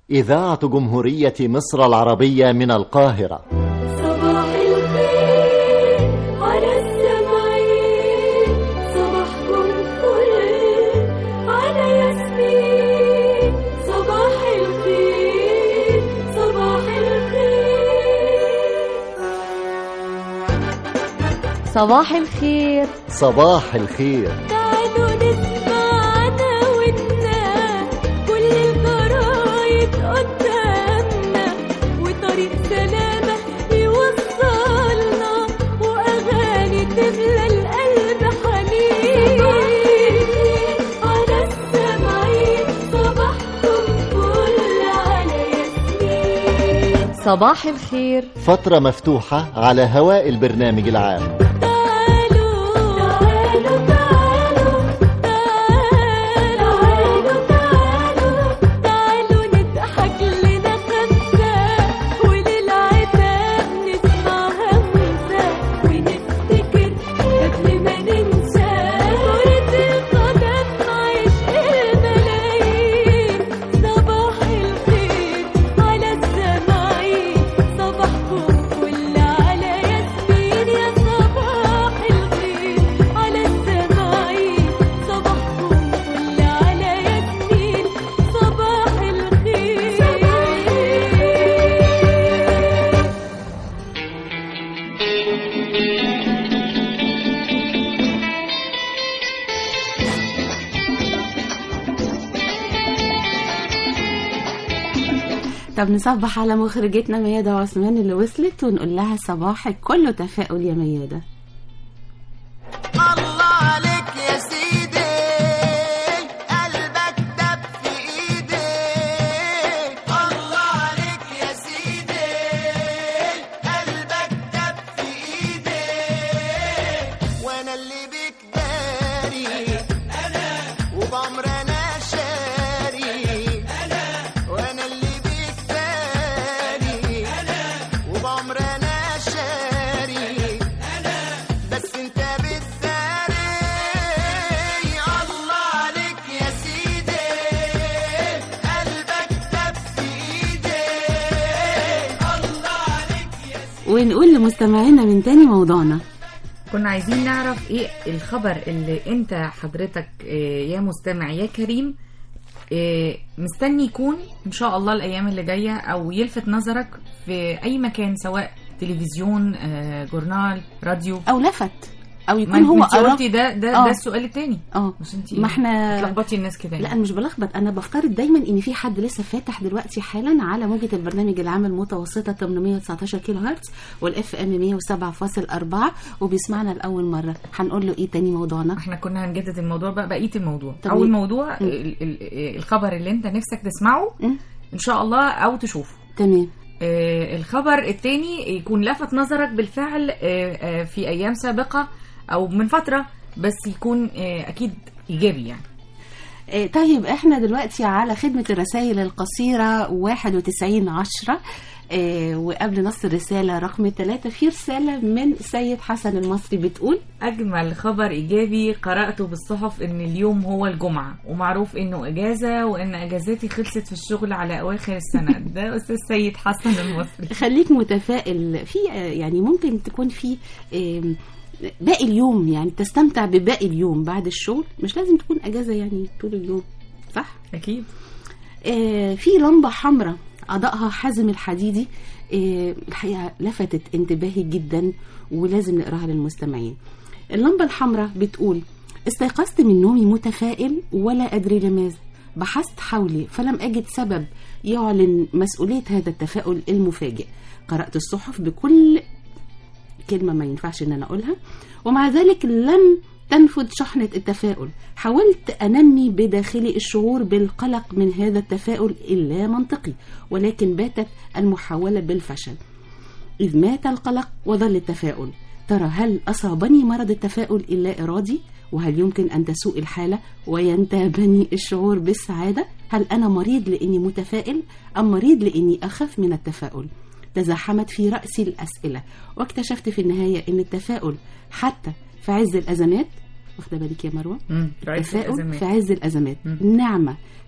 إذاعة جمهورية مصر العربية من القاهرة صباح الخير على السمعين صباحكم فل على ياسمين صباح الخير صباح الخير صباح الخير صباح الخير تعالوا نسمعنا ونا كل الجرايد قدامنا وطريق سلامة يوصلنا وأغاني تملى القلب حنين على السمعين صباحكم فل على ياسمين صباح الخير فترة مفتوحة على هواء البرنامج العام تعالوا تعالوا تعالوا تعالوا تعالوا تعالوا نضحك لنا خمسة وللعتاب نسمع همسة ونفتكر قبل ما ننسى كرة القدم عشق الملايين صباح الخير على السماعين صباحكم فل على ياسمين يا صباح الخير على السماعين صباحكم فل على ياسمين صباح الخير طب نصبح على مخرجتنا ميادة عثمان اللي وصلت ونقول لها صباحك كله تفاؤل يا ميادة الله عليك يا سيدي قلبك دب في ايدي الله عليك يا سيدي قلبك دب في ايدي وانا اللي بك داري انا وبعمر انا شاري انا وانا اللي بك داري انا وبعمر انا شاري بس انت بالداري الله عليك يا سيدي قلبك دب في ايدي الله عليك يا سيدي ونقول لمستمعينا من تاني موضوعنا كنا عايزين نعرف ايه الخبر اللي انت حضرتك آه، يا مستمع يا كريم آه، مستني يكون ان شاء الله الايام اللي جايه او يلفت نظرك في اي مكان سواء تلفزيون آه، جورنال راديو او لفت او ما يكون هو انت قرا قلتي ده ده آه. ده السؤال التاني اه مش انت ما احنا تلخبطي الناس كده لا يعني. انا مش بلخبط انا بفترض دايما ان في حد لسه فاتح دلوقتي حالا على موجه البرنامج العام المتوسطه 819 كيلو هرتز والاف ام 107.4 وبيسمعنا لاول مره هنقول له ايه تاني موضوعنا احنا كنا هنجدد الموضوع بقى بقيه الموضوع طب اول إيه؟ موضوع ال- ال- الخبر اللي انت نفسك تسمعه مم. ان شاء الله او تشوفه تمام آه، الخبر التاني يكون لفت نظرك بالفعل آه، آه، في ايام سابقه او من فتره بس يكون آه، اكيد ايجابي يعني آه، طيب احنا دلوقتي على خدمة الرسائل القصيرة 91 10 آه، وقبل نص الرسالة رقم 3 في رسالة من سيد حسن المصري بتقول اجمل خبر ايجابي قراته بالصحف ان اليوم هو الجمعه ومعروف انه اجازه وان اجازتي خلصت في الشغل على اواخر السنه ده استاذ سيد حسن المصري خليك متفائل في آه، يعني ممكن تكون في آم، باقي اليوم يعني تستمتع بباقي اليوم بعد الشغل مش لازم تكون اجازة يعني طول اليوم صح؟ اكيد آه، في لمبة حمراء أضاءها حازم الحديدي آه، الحقيقة لفتت انتباهي جدا ولازم نقراها للمستمعين اللمبة الحمراء بتقول استيقظت من نومي متفائل ولا أدري لماذا بحثت حولي فلم أجد سبب يعلن مسؤولية هذا التفاؤل المفاجئ قرأت الصحف بكل كلمة ما ينفعش ان انا اقولها ومع ذلك لم تنفذ شحنة التفاؤل حاولت أنمي بداخلي الشعور بالقلق من هذا التفاؤل اللا منطقي ولكن باتت المحاولة بالفشل إذ مات القلق وظل التفاؤل ترى هل أصابني مرض التفاؤل اللا إرادي وهل يمكن أن تسوء الحالة وينتابني الشعور بالسعادة هل أنا مريض لأني متفائل أم مريض لأني أخاف من التفاؤل تزاحمت في رأسي الأسئلة واكتشفت في النهاية أن التفاؤل حتى في عز الأزمات واخدة بالك يا مروة مم. رئيس التفاؤل الأزمات. في عز الأزمات مم. نعمة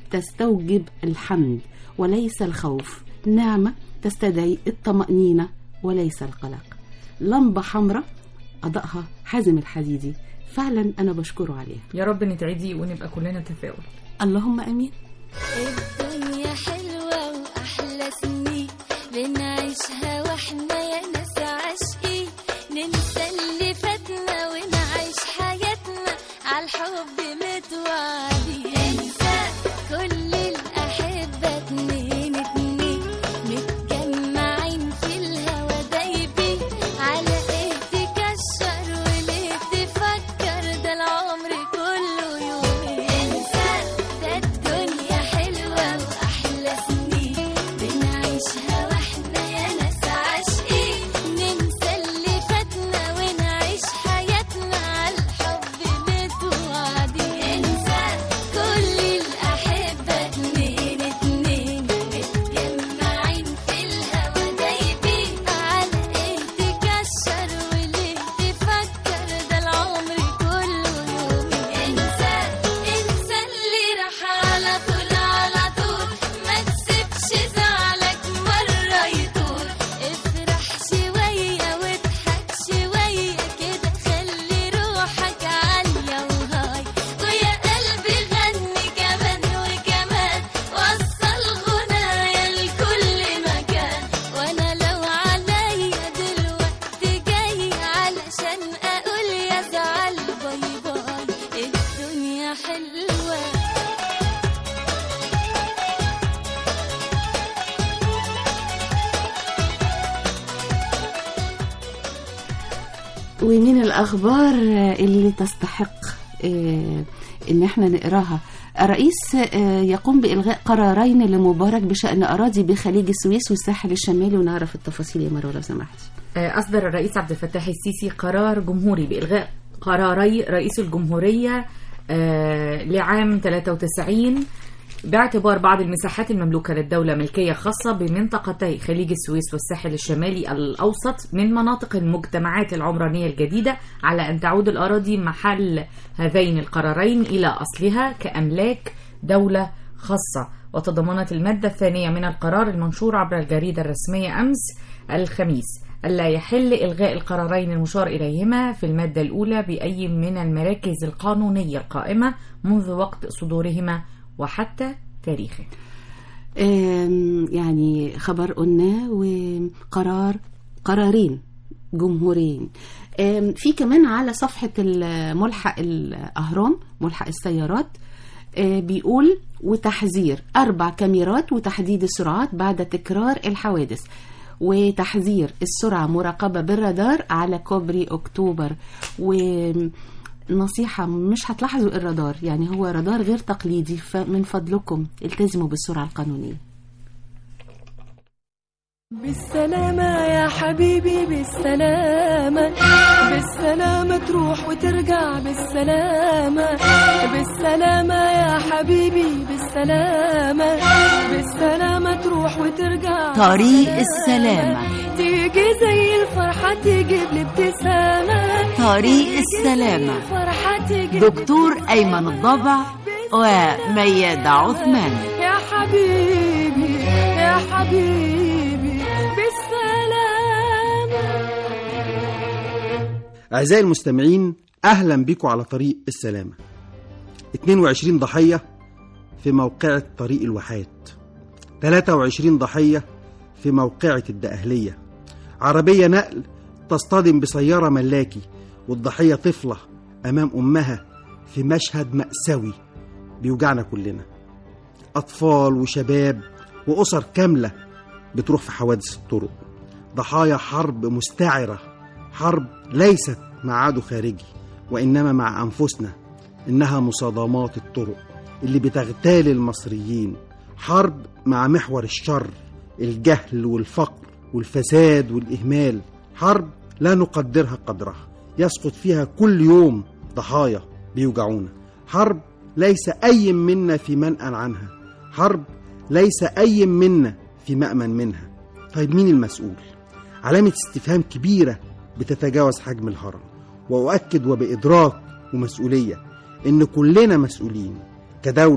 تستوجب الحمد وليس الخوف نعمة تستدعي الطمأنينة وليس القلق لمبة حمراء أضاءها حازم الحديدي فعلا أنا بشكره عليها يا رب نتعدي ونبقى كلنا تفاؤل اللهم أمين الدنيا حلوة وأحلى سنين بنعيشها واحنا يا ناس عاشقين ننسى اللي فاتنا ونعيش حياتنا عالحب متوعدين انسى كل الأحبة اتنين اتنين متجمعين في الهوا دايبين على ايه تكشر وليه تفكر ده العمر كله يومين انسى ده الدنيا حلوة وأحلى سنين بنعيشها واحنا يا ناس عاشقين ننسى اللي فاتنا ونعيش حياتنا عالحب متوعدين انسى كل الأحبة اتنين اتنين متجمعين في الهوا دايبين على ايه تكشر وليه تفكر ده العمر كله يومين انسى انسى اللي راح على طول على طول ما تسيبش زعلك مرة يطول افرح شوية واضحك شوية كده خلي روحك عالية وهاي ويا قلبي غني كمان وكمان وصل غنايا لكل مكان وانا لو عليا دلوقتي جاي علشان اقول يا زعل باي باي الدنيا حلوه ومن الأخبار اللي تستحق آه، إن احنا نقراها الرئيس آه، يقوم بإلغاء قرارين لمبارك بشأن أراضي بخليج السويس والساحل الشمالي ونعرف التفاصيل يا مروة لو سمحت آه، أصدر الرئيس عبد الفتاح السيسي قرار جمهوري بإلغاء قراري رئيس الجمهورية آه، لعام 93 باعتبار بعض المساحات المملوكة للدولة ملكية خاصة بمنطقتي خليج السويس والساحل الشمالي الأوسط من مناطق المجتمعات العمرانية الجديدة على أن تعود الأراضي محل هذين القرارين إلى أصلها كأملاك دولة خاصة وتضمنت المادة الثانية من القرار المنشور عبر الجريدة الرسمية أمس الخميس ألا يحل إلغاء القرارين المشار إليهما في المادة الأولى بأي من المراكز القانونية القائمة منذ وقت صدورهما وحتى تاريخه آم، يعني خبر قلنا وقرار قرارين جمهوريين آم، في كمان على صفحة الملحق الأهرام ملحق السيارات آه، بيقول وتحذير أربع كاميرات وتحديد السرعات بعد تكرار الحوادث وتحذير السرعة مراقبة بالرادار على كوبري أكتوبر ونصيحة مش هتلاحظوا الرادار يعني هو رادار غير تقليدي فمن فضلكم التزموا بالسرعة القانونية بالسلامة يا حبيبي بالسلامة بالسلامة تروح وترجع بالسلامة بالسلامة يا حبيبي بالسلامة بالسلامة تروح وترجع طريق بالسلامة. السلامة. تيجي زي الفرحة تجيب لي ابتسامة طريق تيجي السلامة. زي الفرحة تجيب دكتور أيمن الضبع وميادة عثمان يا حبيبي يا حبيبي بالسلامة أعزائي المستمعين أهلا بكم على طريق السلامة 22 ضحية في موقعة طريق الواحات 23 ضحية في موقعة الدقهلية عربية نقل تصطدم بسيارة ملاكي والضحية طفلة أمام أمها في مشهد مأساوي بيوجعنا كلنا أطفال وشباب وأسر كاملة بتروح في حوادث الطرق ضحايا حرب مستعرة حرب ليست مع عدو خارجي وإنما مع أنفسنا إنها مصادمات الطرق اللي بتغتال المصريين حرب مع محور الشر الجهل والفقر والفساد والإهمال حرب لا نقدرها قدرها يسقط فيها كل يوم ضحايا بيوجعونا حرب ليس أي منا في منأى عنها حرب ليس أي منا في مأمن منها طيب مين المسؤول؟ علامة استفهام كبيرة بتتجاوز حجم الهرم وأؤكد وبإدراك ومسؤولية إن كلنا مسؤولين كدولة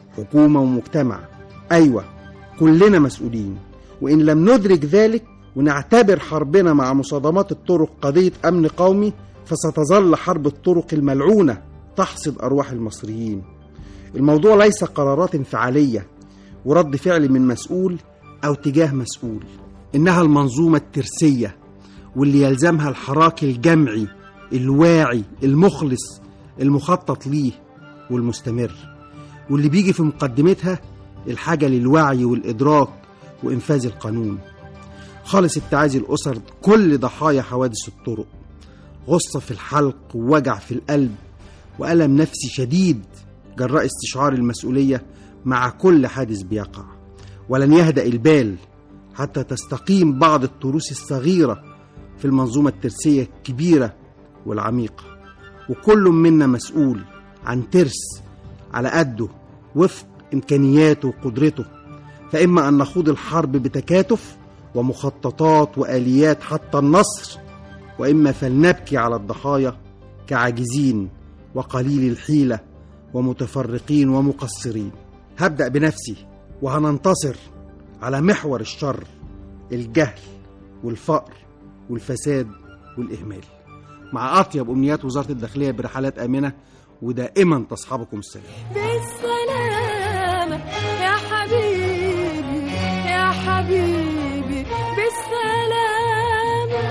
حكومة ومجتمع أيوة كلنا مسؤولين وإن لم ندرك ذلك ونعتبر حربنا مع مصادمات الطرق قضية أمن قومي فستظل حرب الطرق الملعونة تحصد أرواح المصريين الموضوع ليس قرارات انفعالية ورد فعل من مسؤول أو تجاه مسؤول إنها المنظومة الترسية واللي يلزمها الحراك الجمعي الواعي المخلص المخطط ليه والمستمر واللي بيجي في مقدمتها الحاجة للوعي والإدراك وإنفاذ القانون خالص التعازي الأسر كل ضحايا حوادث الطرق غصة في الحلق ووجع في القلب وألم نفسي شديد جراء استشعار المسؤولية مع كل حادث بيقع ولن يهدأ البال حتى تستقيم بعض التروس الصغيرة في المنظومة الترسية الكبيرة والعميقة وكل منا مسؤول عن ترس على قده وفق إمكانياته وقدرته فإما أن نخوض الحرب بتكاتف ومخططات وآليات حتى النصر وإما فلنبكي على الضحايا كعاجزين وقليل الحيلة ومتفرقين ومقصرين هبدأ بنفسي وهننتصر على محور الشر الجهل والفقر والفساد والإهمال مع أطيب أمنيات وزارة الداخلية برحلات آمنة ودائما تصحبكم السلام بالسلامة يا حبيبي يا حبيبي بالسلامة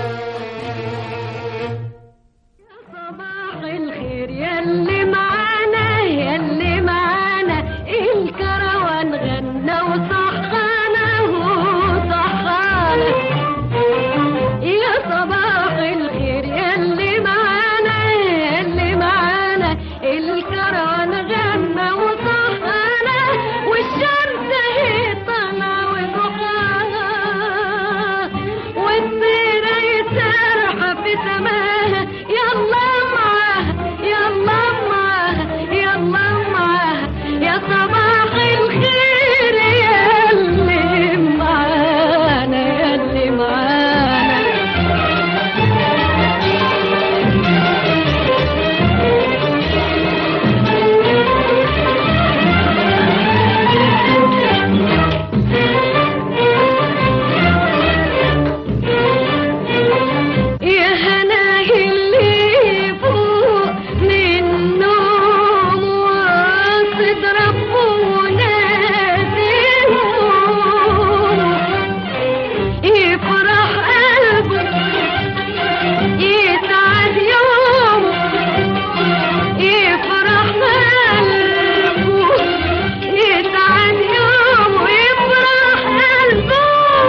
يا صباح الخير يلي معانا يلي معانا الكروان غنى وصحانا وصحانا يا صباح الخير يلي معانا يلي معانا الكران غنى وصحانا والشمس هي طالعة وضحاها والطيرة يسرحة في سماها يلا معاها يلا معاها يلا معاها يا صباح الخير يلي معانا يلي معانا يا هناه اللي فوق من النوم واصد ربنا يفرح قلبه يسعد يومه يفرح قلبه يسعد يومه يفرح قلبه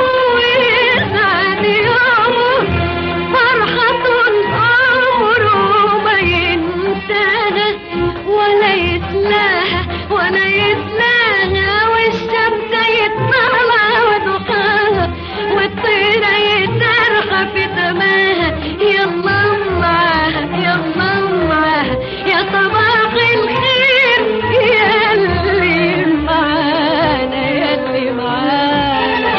ويسعد يومه فرحة عمره ما ينساها ولا يتلاها ولا يتلاها والشمس يطلع وضحاها والطيرة يترخى في سماها يلا معاها يلا معاها يا صباح الخير يلي معانا يلي معانا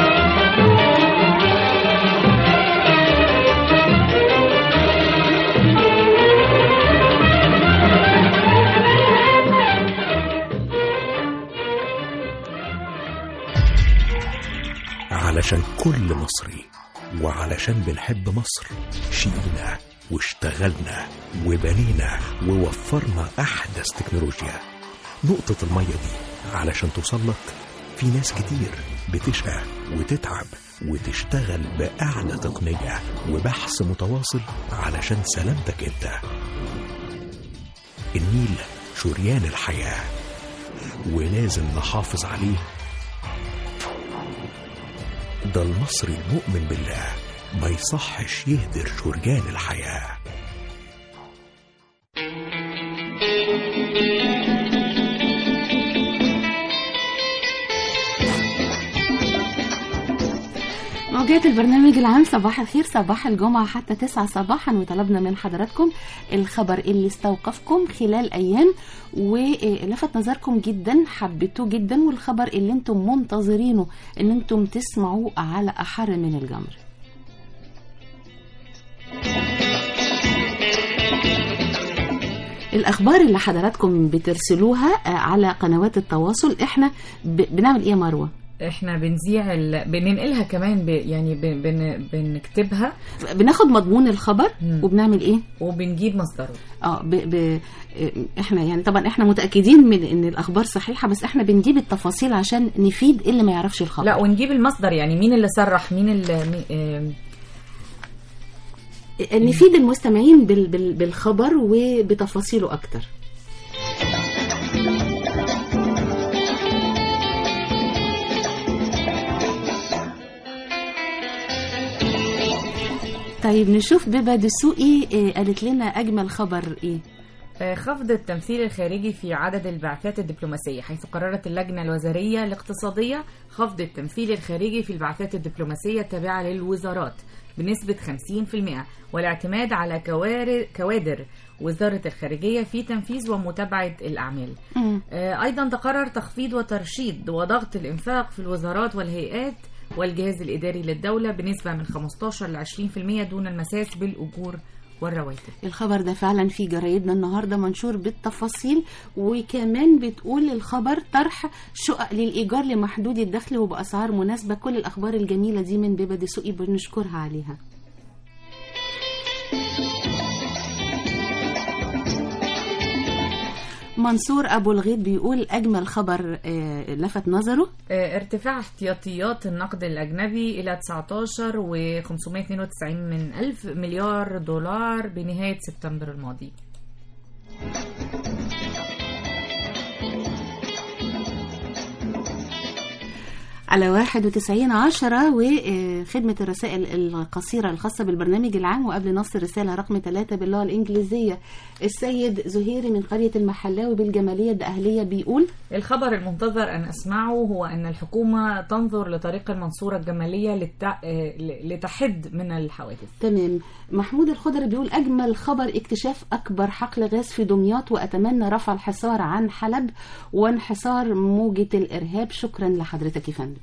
علشان كل مصري وعلشان بنحب مصر شقينا واشتغلنا وبنينا ووفرنا أحدث تكنولوجيا نقطة المية دي علشان توصلك في ناس كتير بتشقى وتتعب وتشتغل بأعلى تقنية وبحث متواصل علشان سلامتك انت النيل شريان الحياة ولازم نحافظ عليه ده المصري المؤمن بالله ما يصحش يهدر شريان الحياة موجات البرنامج العام صباح الخير صباح الجمعة حتى تسعة صباحا وطلبنا من حضراتكم الخبر اللي استوقفكم خلال أيام ولفت نظركم جدا حبيتوه جدا والخبر اللي انتم منتظرينه ان انتم تسمعوه على أحر من الجمر الاخبار اللي حضراتكم بترسلوها آه، على قنوات التواصل احنا ب... بنعمل ايه يا مروه احنا بنذيع ال... بننقلها كمان ب... يعني ب... بن... بنكتبها بناخد مضمون الخبر مم. وبنعمل ايه وبنجيب مصدره اه ب... ب... آه، احنا يعني طبعا احنا متاكدين من ان الاخبار صحيحه بس احنا بنجيب التفاصيل عشان نفيد اللي ما يعرفش الخبر لا ونجيب المصدر يعني مين اللي صرح مين اللي مي... آم، نفيد المستمعين بال... بال... بالخبر وبتفاصيله اكتر طيب نشوف بيبا دسوقي آه، قالت لنا اجمل خبر ايه آه، خفض التمثيل الخارجي في عدد البعثات الدبلوماسية حيث قررت اللجنة الوزارية الاقتصادية خفض التمثيل الخارجي في البعثات الدبلوماسية التابعة للوزارات بنسبة 50% والاعتماد على كوار- كوادر وزارة الخارجية في تنفيذ ومتابعة الأعمال مم. آه، أيضا تقرر تخفيض وترشيد وضغط الإنفاق في الوزارات والهيئات والجهاز الإداري للدولة بنسبة من 15 ل 20% دون المساس بالأجور والرواتب الخبر ده فعلا في جرايدنا النهارده منشور بالتفاصيل وكمان بتقول الخبر طرح شقق للايجار لمحدود الدخل وباسعار مناسبه كل الاخبار الجميله دي من بيبا دسوقي بنشكرها عليها منصور ابو الغيط بيقول اجمل خبر آه، لفت نظره آه، ارتفاع احتياطيات النقد الأجنبي إلى 19 و 592 من ألف مليار دولار بنهاية سبتمبر الماضي على 91 عشرة وخدمة الرسائل القصيرة الخاصة بالبرنامج العام وقبل نص الرسالة رقم 3 باللغة الإنجليزية السيد زهيري من قرية المحلاوي بالجمالية الدقهلية بيقول الخبر المنتظر أن أسمعه هو أن الحكومة تنظر لطريق المنصورة الجمالية للت... آه، ل- لتحد من الحوادث تمام محمود الخضر بيقول أجمل خبر اكتشاف أكبر حقل غاز في دمياط وأتمنى رفع الحصار عن حلب وانحصار موجة الإرهاب شكرا لحضرتك يا فندم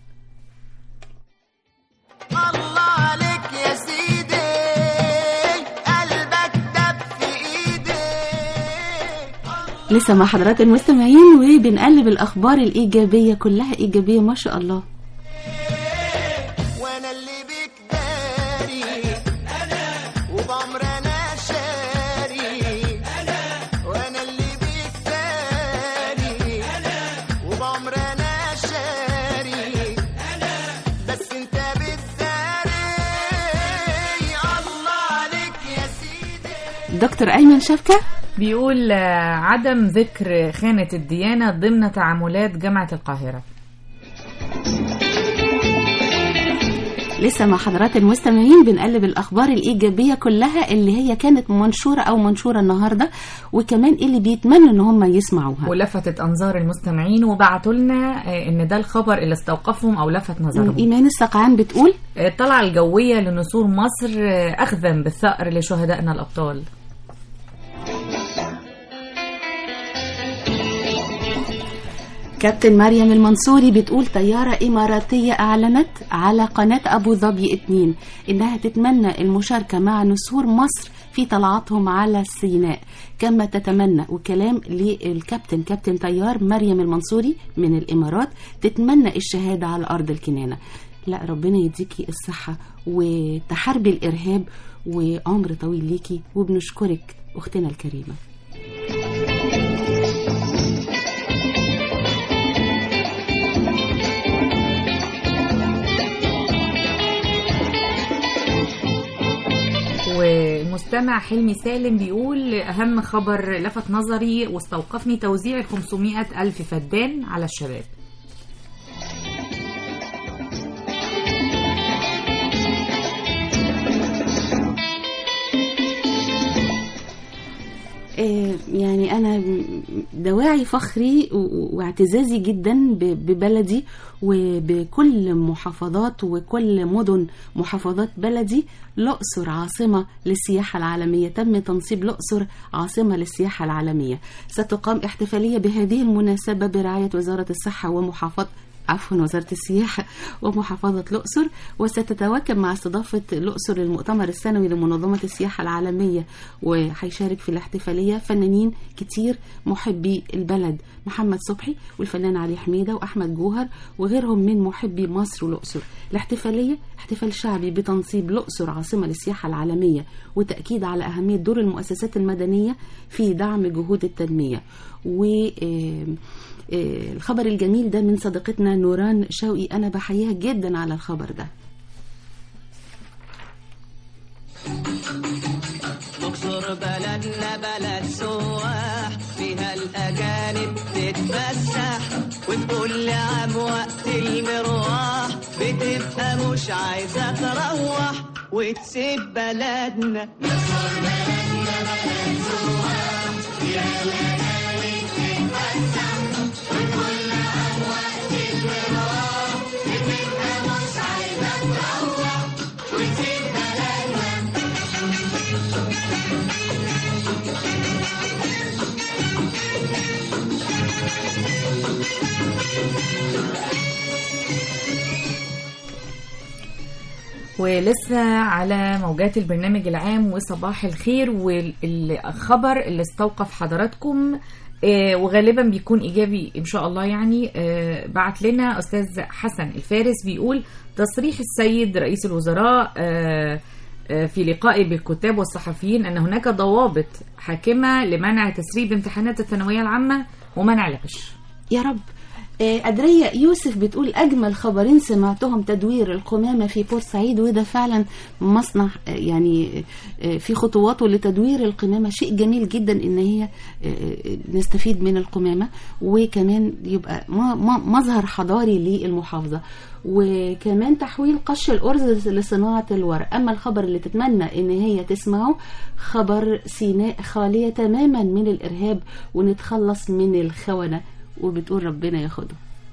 الله عليك يا سيدي قلبك دب في ايدي لسه مع حضرات المستمعين وبنقلب الأخبار الإيجابية كلها إيجابية ما شاء الله وانا اللي بيك داري وبعمر انا شاري وانا اللي بيك داري وبعمر انا شاري بس انت بتداري الله عليك يا سيدي دكتور أيمن شفكة بيقول آه، عدم ذكر خانة الديانة ضمن تعاملات جامعة القاهرة لسه مع حضرات المستمعين بنقلب الأخبار الإيجابية كلها اللي هي كانت منشورة أو منشورة النهاردة وكمان اللي بيتمنوا إن هم يسمعوها ولفتت أنظار المستمعين وبعتوا لنا آه، إن ده الخبر اللي استوقفهم أو لفت نظرهم إيمان السقعان بتقول الطلعة الجوية لنسور مصر آه، أخذا بالثأر لشهدائنا الأبطال كابتن مريم المنصوري بتقول طيارة إماراتية أعلنت على قناة أبو ظبي 2 إنها تتمنى المشاركة مع نسور مصر في طلعاتهم على سيناء كما تتمنى وكلام للكابتن كابتن طيار مريم المنصوري من الإمارات تتمنى الشهادة على أرض الكنانة لا ربنا يديكي الصحة وتحاربي الإرهاب وعمر طويل ليكي وبنشكرك أختنا الكريمة والمستمع حلمي سالم بيقول أهم خبر لفت نظري واستوقفني توزيع ال 500 ألف فدان على الشباب آه، يعني أنا دواعي فخري و- واعتزازي جدا ب- ببلدي وبكل محافظات وكل مدن محافظات بلدي الأقصر عاصمة للسياحة العالمية تم تنصيب الأقصر عاصمة للسياحة العالمية ستقام احتفالية بهذه المناسبة برعاية وزارة الصحة ومحافظة عفوا وزارة السياحة ومحافظة الأقصر وستتواكب مع استضافة الأقصر للمؤتمر السنوي لمنظمة السياحة العالمية وهيشارك في الاحتفالية فنانين كتير محبي البلد محمد صبحي والفنان علي حميدة وأحمد جوهر وغيرهم من محبي مصر والأقصر الاحتفالية احتفال شعبي بتنصيب الأقصر عاصمة للسياحة العالمية وتأكيد على أهمية دور المؤسسات المدنية في دعم جهود التنمية و آم، آه، الخبر الجميل ده من صديقتنا نوران شوقي أنا بحييها جدا على الخبر ده اقصر بلدنا بلد سواح فيها الاجانب تتفسح وفي كل عام وقت المروح بتبقى مش عايزه تروح وتسيب بلدنا ولسه على موجات البرنامج العام وصباح الخير والخبر اللي استوقف حضراتكم آه، وغالبا بيكون ايجابي ان شاء الله يعني آه، بعت لنا استاذ حسن الفارس بيقول تصريح السيد رئيس الوزراء آه، آه، في لقائه بالكتاب والصحفيين ان هناك ضوابط حاكمه لمنع تسريب امتحانات الثانويه العامه ومنع الغش يا رب آه، أدرية يوسف بتقول أجمل خبرين سمعتهم تدوير القمامة في بورسعيد وده فعلا مصنع آه، يعني آه، في خطواته لتدوير القمامة شيء جميل جدا إن هي آه، آه، نستفيد من القمامة وكمان يبقى م- م- مظهر حضاري للمحافظة وكمان تحويل قش الأرز لصناعة الورق أما الخبر اللي تتمنى إن هي تسمعه خبر سيناء خالية تماما من الإرهاب ونتخلص من الخونة وبتقول ربنا ياخده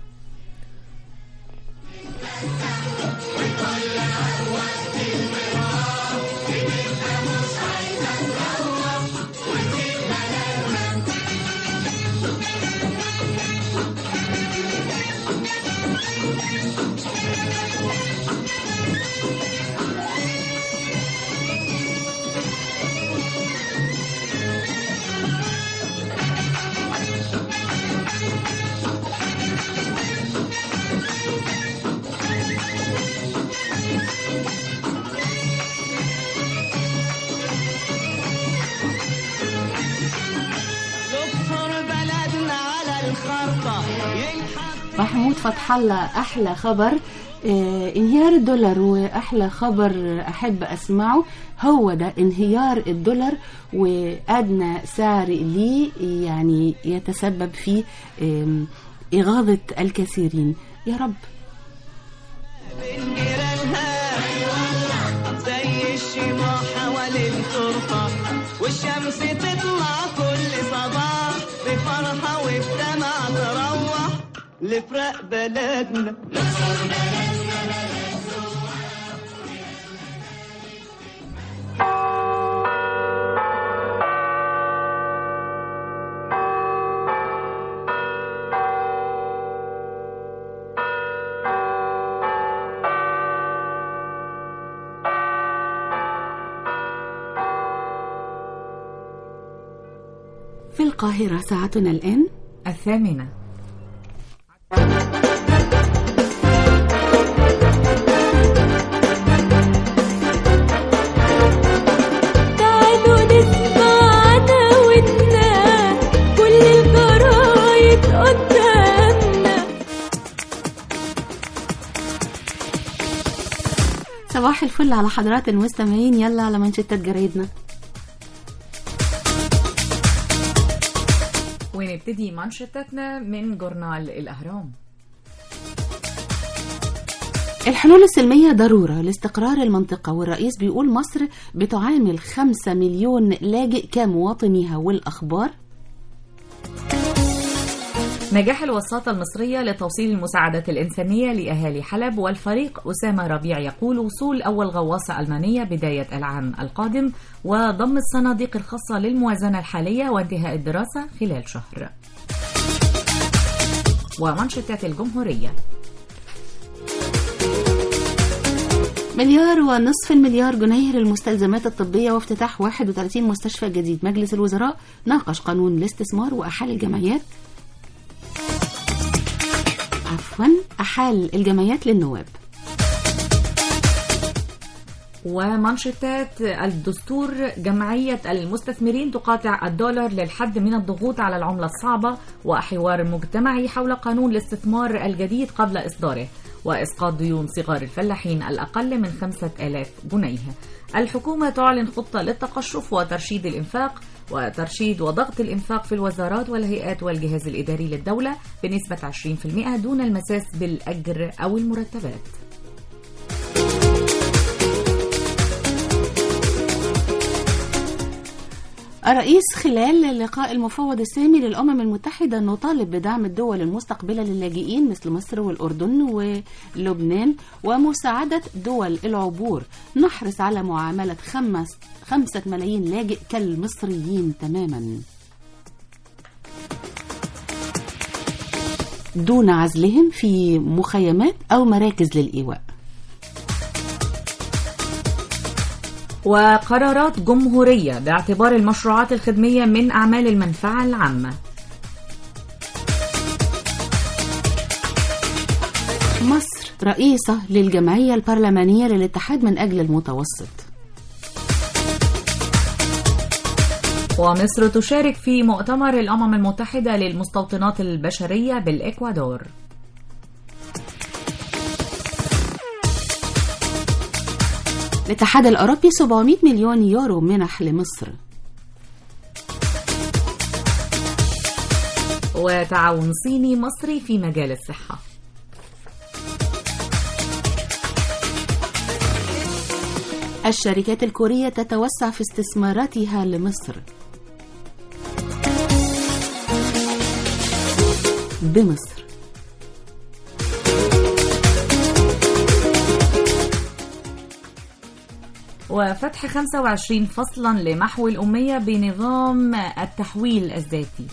اقصر بلدنا على الخرطة ينحط محمود فتح الله احلى خبر آه انهيار الدولار واحلى خبر احب اسمعه هو ده انهيار الدولار وادنى سعر ليه يعني يتسبب في آم، اغاظه الكثيرين يا رب بين جيرانها زي الشماع حوالين التربة والشمس تطلع كل صباح بفرحة وبدمع تروح لفرق بلدنا في القاهره ساعتنا الان الثامنه تعالوا نسمع عداوتنا كل الجرايد قدامنا صباح الفل على حضرات المستمعين يلا على منشطات جرايدنا ونبتدي منشطتنا من جورنال الأهرام الحلول السلمية ضرورة لاستقرار المنطقة والرئيس بيقول مصر بتعامل خمسة مليون لاجئ كمواطنيها والأخبار نجاح الوساطة المصرية لتوصيل المساعدات الإنسانية لأهالي حلب والفريق أسامة ربيع يقول وصول أول غواصة ألمانية بداية العام القادم وضم الصناديق الخاصة للموازنة الحالية وانتهاء الدراسة خلال شهر ومنشطات الجمهورية مليار ونصف المليار جنيه للمستلزمات الطبية وافتتاح 31 مستشفى جديد مجلس الوزراء ناقش قانون الاستثمار وأحال الجمعيات عفوا أحال الجمعيات للنواب ومانشيتات الدستور جمعية المستثمرين تقاطع الدولار للحد من الضغوط على العملة الصعبة وحوار مجتمعي حول قانون الاستثمار الجديد قبل إصداره وإسقاط ديون صغار الفلاحين الأقل من خمسة آلاف جنيه الحكومة تعلن خطة للتقشف وترشيد الإنفاق وترشيد وضغط الإنفاق في الوزارات والهيئات والجهاز الإداري للدولة بنسبة 20% دون المساس بالأجر أو المرتبات الرئيس خلال لقاء المفوض السامي للأمم المتحدة نطالب بدعم الدول المستقبلة للاجئين مثل مصر والأردن ولبنان ومساعدة دول العبور نحرص على معاملة خمس خمسة ملايين لاجئ كالمصريين تماما دون عزلهم في مخيمات أو مراكز للإيواء وقرارات جمهورية باعتبار المشروعات الخدمية من أعمال المنفعة العامة مصر رئيسة للجمعية البرلمانية للاتحاد من أجل المتوسط ومصر تشارك في مؤتمر الأمم المتحدة للمستوطنات البشرية بالإكوادور الاتحاد الأوروبي 700 مليون يورو منح لمصر وتعاون صيني مصري في مجال الصحة الشركات الكورية تتوسع في استثماراتها لمصر بمصر وفتح 25 فصلا لمحو الأمية بنظام التحويل الذاتي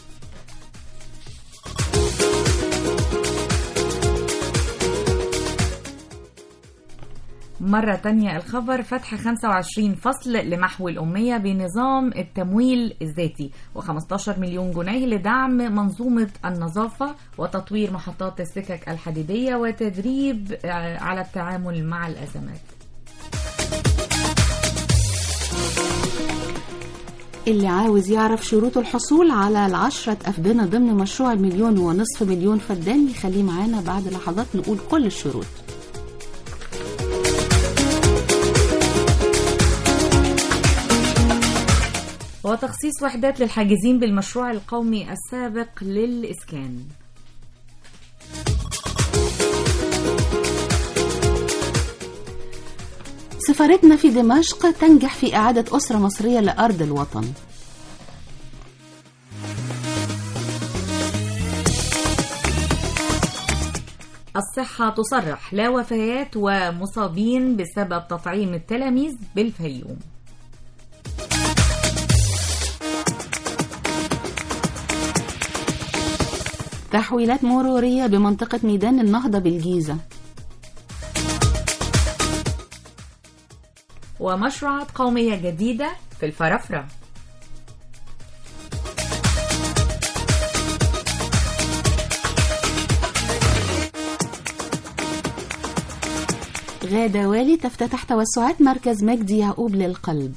مرة تانية الخبر فتح 25 فصل لمحو الأمية بنظام التمويل الذاتي و15 مليون جنيه لدعم منظومة النظافة وتطوير محطات السكك الحديدية وتدريب آه، على التعامل مع الأزمات اللي عاوز يعرف شروط الحصول على العشرة أفدنة ضمن مشروع المليون ونصف مليون فدان يخليه معانا بعد لحظات نقول كل الشروط وتخصيص وحدات للحاجزين بالمشروع القومي السابق للإسكان سفارتنا في دمشق تنجح في إعادة أسرة مصرية لأرض الوطن الصحة تصرح لا وفيات ومصابين بسبب تطعيم التلاميذ بالفيوم تحويلات مرورية بمنطقة ميدان النهضة بالجيزة ومشروعات قومية جديدة في الفرافرة غادة والي تفتتح توسعات مركز مجدي يعقوب للقلب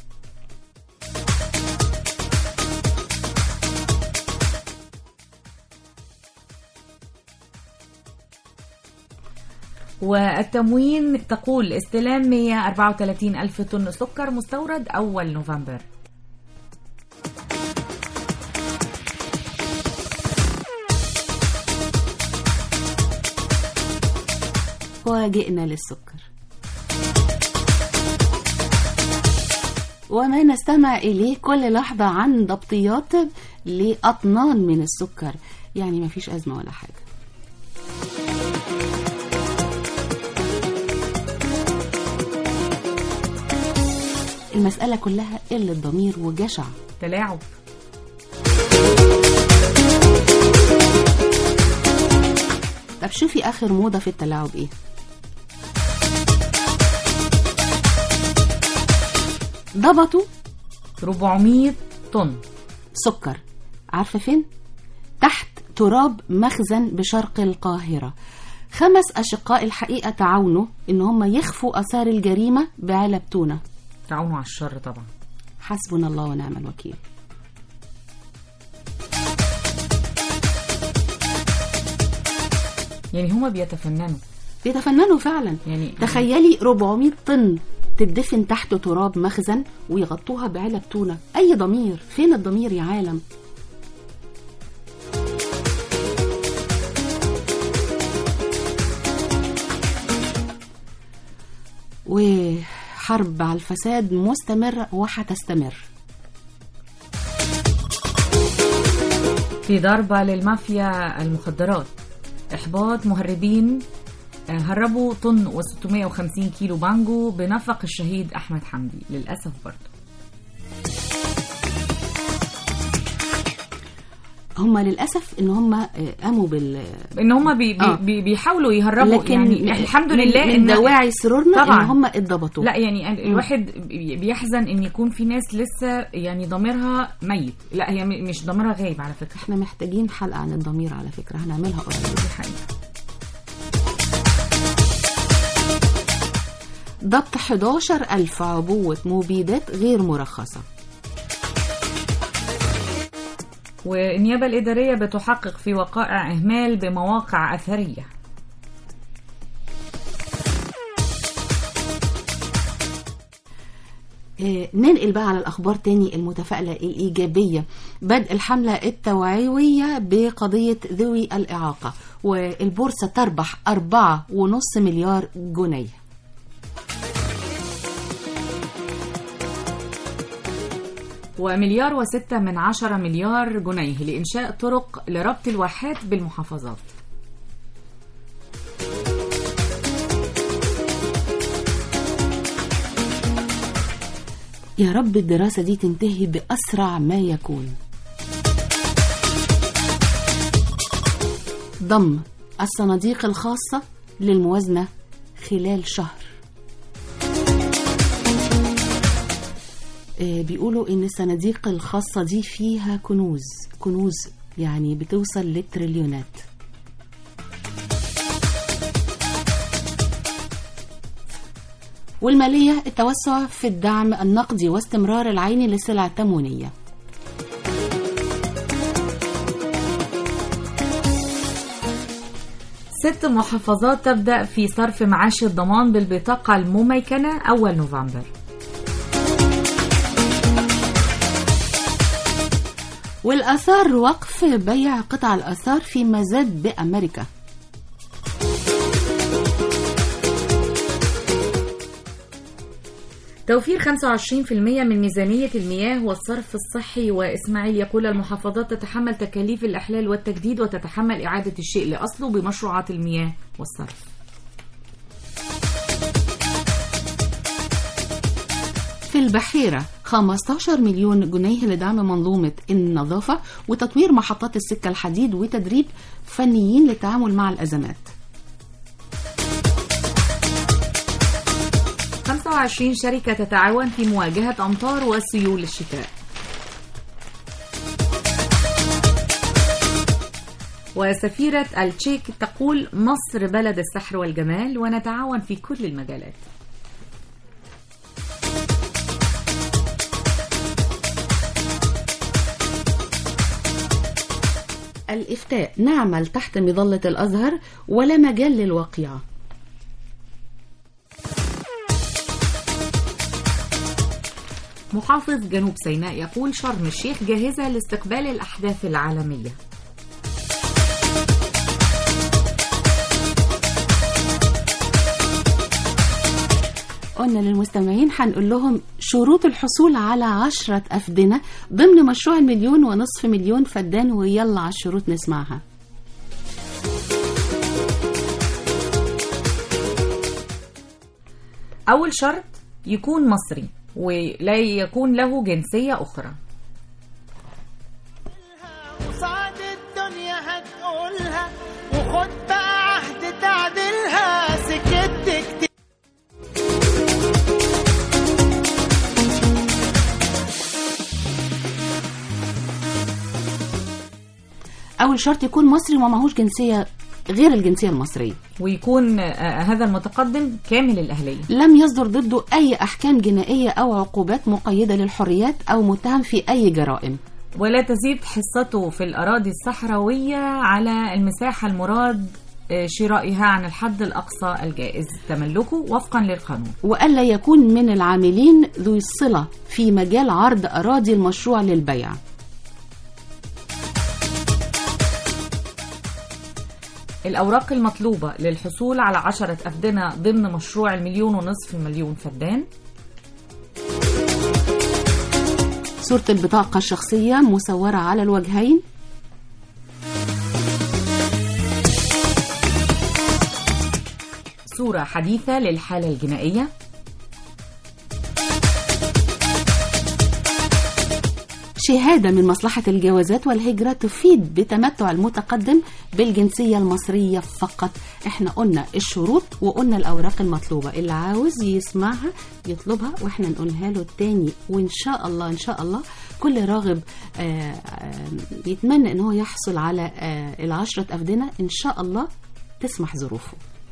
والتموين تقول استلام 134 ألف طن سكر مستورد أول نوفمبر وجئنا للسكر وما نستمع إليه كل لحظة عن ضبطيات لأطنان من السكر يعني ما فيش أزمة ولا حاجة المسألة كلها قلة ضمير وجشع تلاعب طب شوفي آخر موضة في التلاعب إيه ضبطوا 400 طن سكر عارفة فين؟ تحت تراب مخزن بشرق القاهرة خمس أشقاء الحقيقة تعاونوا إن هم يخفوا آثار الجريمة بعلب تونة تعاونوا على الشر طبعا حسبنا الله ونعم الوكيل يعني هما بيتفننوا بيتفننوا فعلا يعني تخيلي 400 طن تدفن تحت تراب مخزن ويغطوها بعلب تونة أي ضمير فين الضمير يا عالم وحرب على الفساد مستمرة وحتستمر في ضربة للمافيا المخدرات إحباط مهربين آه، هربوا طن و650 كيلو بانجو بنفق الشهيد أحمد حمدي للأسف برضه هم للأسف إن هم آه، قاموا بال ان هم بي بي آه. بي بيحاولوا يهربوا لكن يعني الحمد من- لله من إن- دواعي سرورنا طبعاً. إن هم اتضبطوا لا يعني ال- الواحد بي- بيحزن ان يكون في ناس لسه يعني ضميرها ميت لا هي م- مش ضميرها غايب على فكره احنا محتاجين حلقة عن الضمير على فكرة هنعملها قريب دي حقيقه ضبط 11 ألف عبوة مبيدات غير مرخصة والنيابه الاداريه بتحقق في وقائع اهمال بمواقع اثريه آه، ننقل بقى على الأخبار تاني المتفائلة الإيجابية بدء الحملة التوعوية بقضية ذوي الإعاقة والبورصة تربح أربعة ونص مليار جنيه ومليار وستة من عشرة مليار جنيه لإنشاء طرق لربط الواحات بالمحافظات يا رب الدراسة دي تنتهي بأسرع ما يكون ضم الصناديق الخاصة للموازنة خلال شهر آه، بيقولوا ان الصناديق الخاصة دي فيها كنوز كنوز يعني بتوصل للتريليونات والمالية التوسع في الدعم النقدي واستمرار العين للسلع التموينية ست محافظات تبدأ في صرف معاش الضمان بالبطاقة المميكنة أول نوفمبر والآثار وقف بيع قطع الآثار في مزاد بأمريكا توفير 25% من ميزانية المياه والصرف الصحي وإسماعيل يقول المحافظات تتحمل تكاليف الإحلال والتجديد وتتحمل إعادة الشيء لأصله بمشروعات المياه والصرف في البحيرة 15 مليون جنيه لدعم منظومة النظافة وتطوير محطات السكة الحديد وتدريب فنيين للتعامل مع الأزمات 25 شركة تتعاون في مواجهة أمطار وسيول الشتاء وسفيرة التشيك تقول مصر بلد السحر والجمال ونتعاون في كل المجالات الإفتاء نعمل تحت مظلة الأزهر ولا مجال للواقعة محافظ جنوب سيناء يقول شرم الشيخ جاهزة لاستقبال الأحداث العالمية قلنا للمستمعين هنقول لهم شروط الحصول على عشرة أفدنة ضمن مشروع المليون ونصف مليون فدان ويلا على الشروط نسمعها أول شرط يكون مصري ولا يكون له جنسية أخرى وصعد الدنيا هتقولها وخد بقى عهد تعديلها سكت كتير اول شرط يكون مصري وما معهوش جنسيه غير الجنسيه المصريه ويكون آه، هذا المتقدم كامل الأهلية لم يصدر ضده اي احكام جنائيه او عقوبات مقيده للحريات او متهم في اي جرائم ولا تزيد حصته في الأراضي الصحراوية على المساحة المراد آه، شرائها عن الحد الأقصى الجائز تملكه وفقا للقانون والا يكون من العاملين ذو الصله في مجال عرض اراضي المشروع للبيع الأوراق المطلوبة للحصول على عشرة أفدنة ضمن مشروع المليون ونصف مليون فدان صورة البطاقة الشخصية مصورة على الوجهين صورة حديثة للحالة الجنائية شهادة من مصلحة الجوازات والهجرة تفيد بتمتع المتقدم بالجنسية المصرية فقط احنا قلنا الشروط وقلنا الأوراق المطلوبة اللي عاوز يسمعها يطلبها واحنا نقولها له تاني وإن شاء الله إن شاء الله كل راغب آه، آه، يتمنى ان هو يحصل على آه، العشرة أفدنة إن شاء الله تسمح ظروفه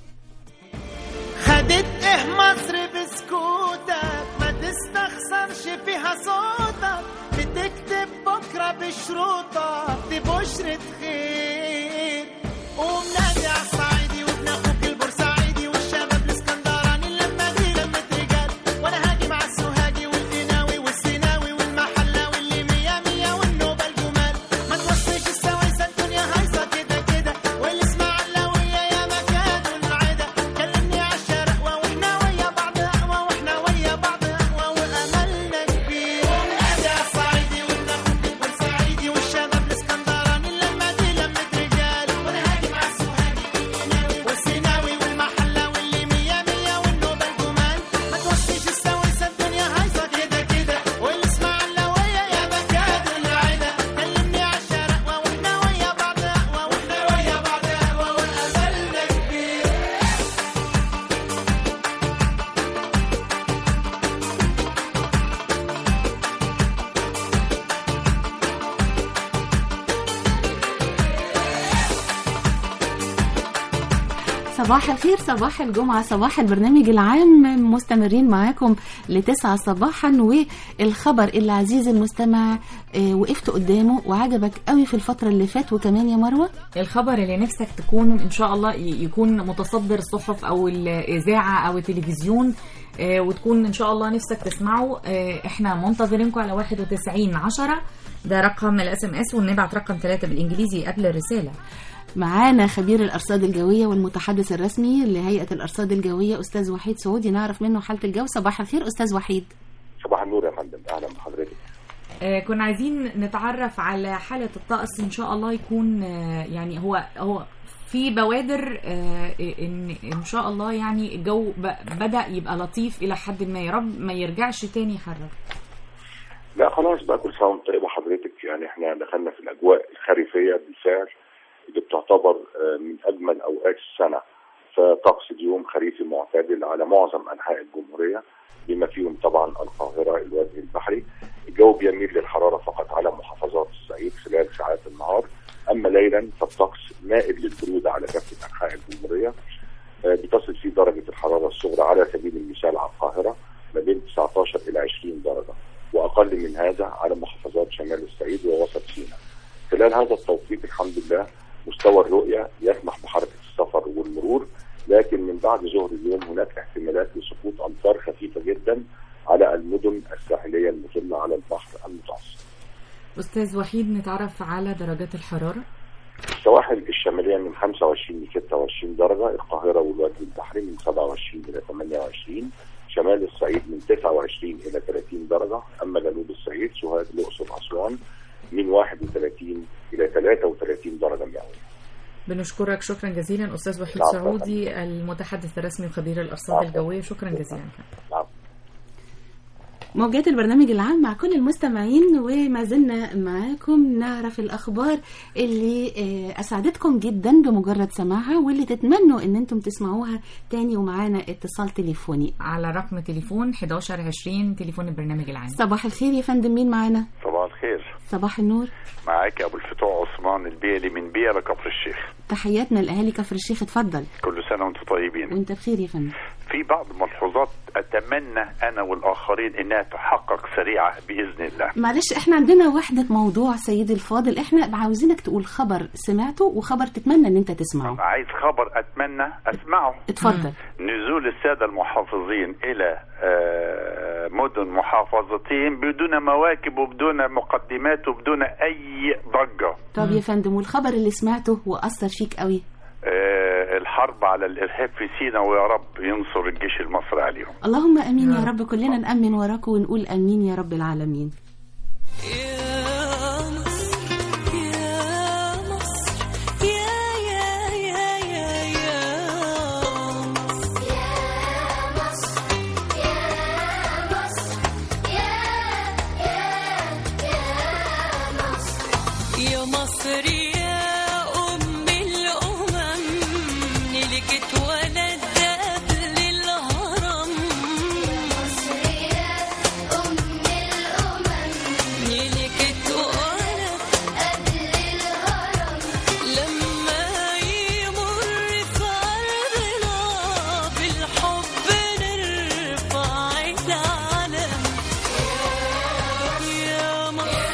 خدت ايه مصر بسكوتك ما تستخسرش فيها صوتك بتكتب بكرة بشروطك دي بشرة خير قوم نادي على الصعيدي وابن اخوك البورسعيدي والشباب الاسكندراني اللمة دي لمة رجال وانا هاجي مع السوهاجي والقناوي والسيناوي والمحلاوي اللي مية مية والنوبة الجمال ما توصيش السويسة الدنيا هايصة كده كده والاسماعيلاوية يا مكان والعدا كلمني عالشرق واحنا ويا بعض قهوة واحنا ويا بعض قهوة واملنا كبير نادي على الصعيدي وابن اخوك البورسعيدي والشباب الاسكندراني اللمة دي لمة رجال وانا هاجي مع السوهاجي والسيناوي والمحلاوي اللي مية مية والنوبة الجمال ما توصيش السويسة الدنيا هايصة كده كده والاسماعيلاوية يا مكان والعدا كلمني عالشرق واحنا ويا بعض قهوة واحنا ويا بعض قهوة واملنا كبير صباح الخير صباح الجمعة صباح البرنامج العام مستمرين معاكم لتسعة صباحا والخبر اللي عزيزي المستمع آه، وقفت قدامه وعجبك قوي في الفترة اللي فات وكمان يا مروة الخبر اللي نفسك تكون ان شاء الله ي- يكون متصدر الصحف او الاذاعه او التلفزيون آه، وتكون ان شاء الله نفسك تسمعه آه، احنا منتظرينكم على 91 10 ده رقم الاس ام اس ونبعت رقم 3 بالانجليزي قبل الرساله معانا خبير الأرصاد الجوية والمتحدث الرسمي لهيئة الأرصاد الجوية أستاذ وحيد سعودي نعرف منه حالة الجو صباح الخير أستاذ وحيد صباح النور يا فندم اهلا بحضرتك آه، كنا عايزين نتعرف على حالة الطقس إن شاء الله يكون آه، يعني هو هو في بوادر آه، إن إن شاء الله يعني الجو ب- بدأ يبقى لطيف إلى حد ما يا رب ما يرجعش تاني يحرر لا خلاص بقى كل سنه وانت طيبه حضرتك يعني احنا دخلنا في الاجواء الخريفيه بالفعل اللي بتعتبر آه، من اجمل اوقات السنه فطقس اليوم خريفي معتدل على معظم انحاء الجمهوريه بما فيهم طبعا القاهره الوجه البحري الجو بيميل للحراره فقط على محافظات الصعيد خلال ساعات النهار اما ليلا فالطقس مائل للبروده على كافه انحاء الجمهوريه آه، بتصل فيه درجه الحراره الصغرى على سبيل المثال على القاهره ما بين 19 الى 20 درجه واقل من هذا على محافظات شمال الصعيد ووسط سيناء. خلال هذا التوقيت الحمد لله مستوى الرؤيه يسمح بحركه السفر والمرور لكن من بعد ظهر اليوم هناك احتمالات لسقوط امطار خفيفه جدا على المدن الساحليه المطله على البحر المتوسط. أستاذ وحيد نتعرف على درجات الحرارة السواحل الشماليه من 25 ل 26 درجه، القاهره والوجه البحري من 27 الى 28 شمال الصعيد من 29 الى 30 درجه، اما جنوب الصعيد سوهاج الاقصر اسوان من 31 الى 33 درجه مئويه. بنشكرك شكرا جزيلا أستاذ وحيد العفو. سعودي المتحدث الرسمي وخبير الأرصاد العفو. الجوية شكرا جزيلا نعم. موجات البرنامج العام مع كل المستمعين وما زلنا معاكم نعرف الأخبار اللي آه، أسعدتكم جدا بمجرد سماعها واللي تتمنوا إن أنتم تسمعوها تاني ومعانا اتصال تليفوني على رقم تليفون 11 20 تليفون البرنامج العام صباح الخير يا فندم مين معانا؟ صباح الخير صباح النور معاك ابو الفتوح عثمان البيلي من بيرة كفر الشيخ تحياتنا لاهالي كفر الشيخ اتفضل كل سنه وانتم طيبين وانت بخير يا فندم في بعض الملحوظات اتمنى انا والاخرين انها تحقق سريعه باذن الله معلش احنا عندنا وحدة موضوع سيدي الفاضل احنا عاوزينك تقول خبر سمعته وخبر تتمنى ان انت تسمعه عايز خبر اتمنى اسمعه اتفضل نزول الساده المحافظين الى آه، مدن محافظتهم بدون مواكب وبدون مقدمات وبدون اي ضجه طب يا فندم والخبر اللي سمعته واثر فيك قوي آه، الحرب على الارهاب في سيناء ويا رب ينصر الجيش المصري عليهم اللهم امين يا رب كلنا نامن وراك ونقول امين يا رب العالمين يا مصر يا أم الأمم نلك اتولد قبل الهرم يا مصر يا أم الأمم نلك اتولد قبل الهرم لما يمر في أرضنا بالحب نرفع العلم يا مصر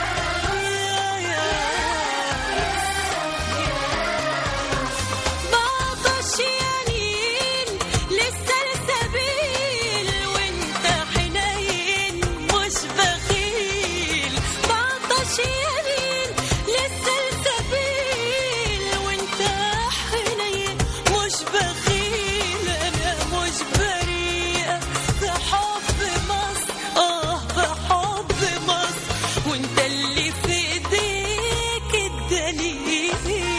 بعطش يمين لسه السبيل وانت حنين مش بخيل بعطش يمين لسه السبيل وانت حنين مش بخيل انا مش بريئة في حب مصر اه في حب مصر وانت اللي في ايديك الدليل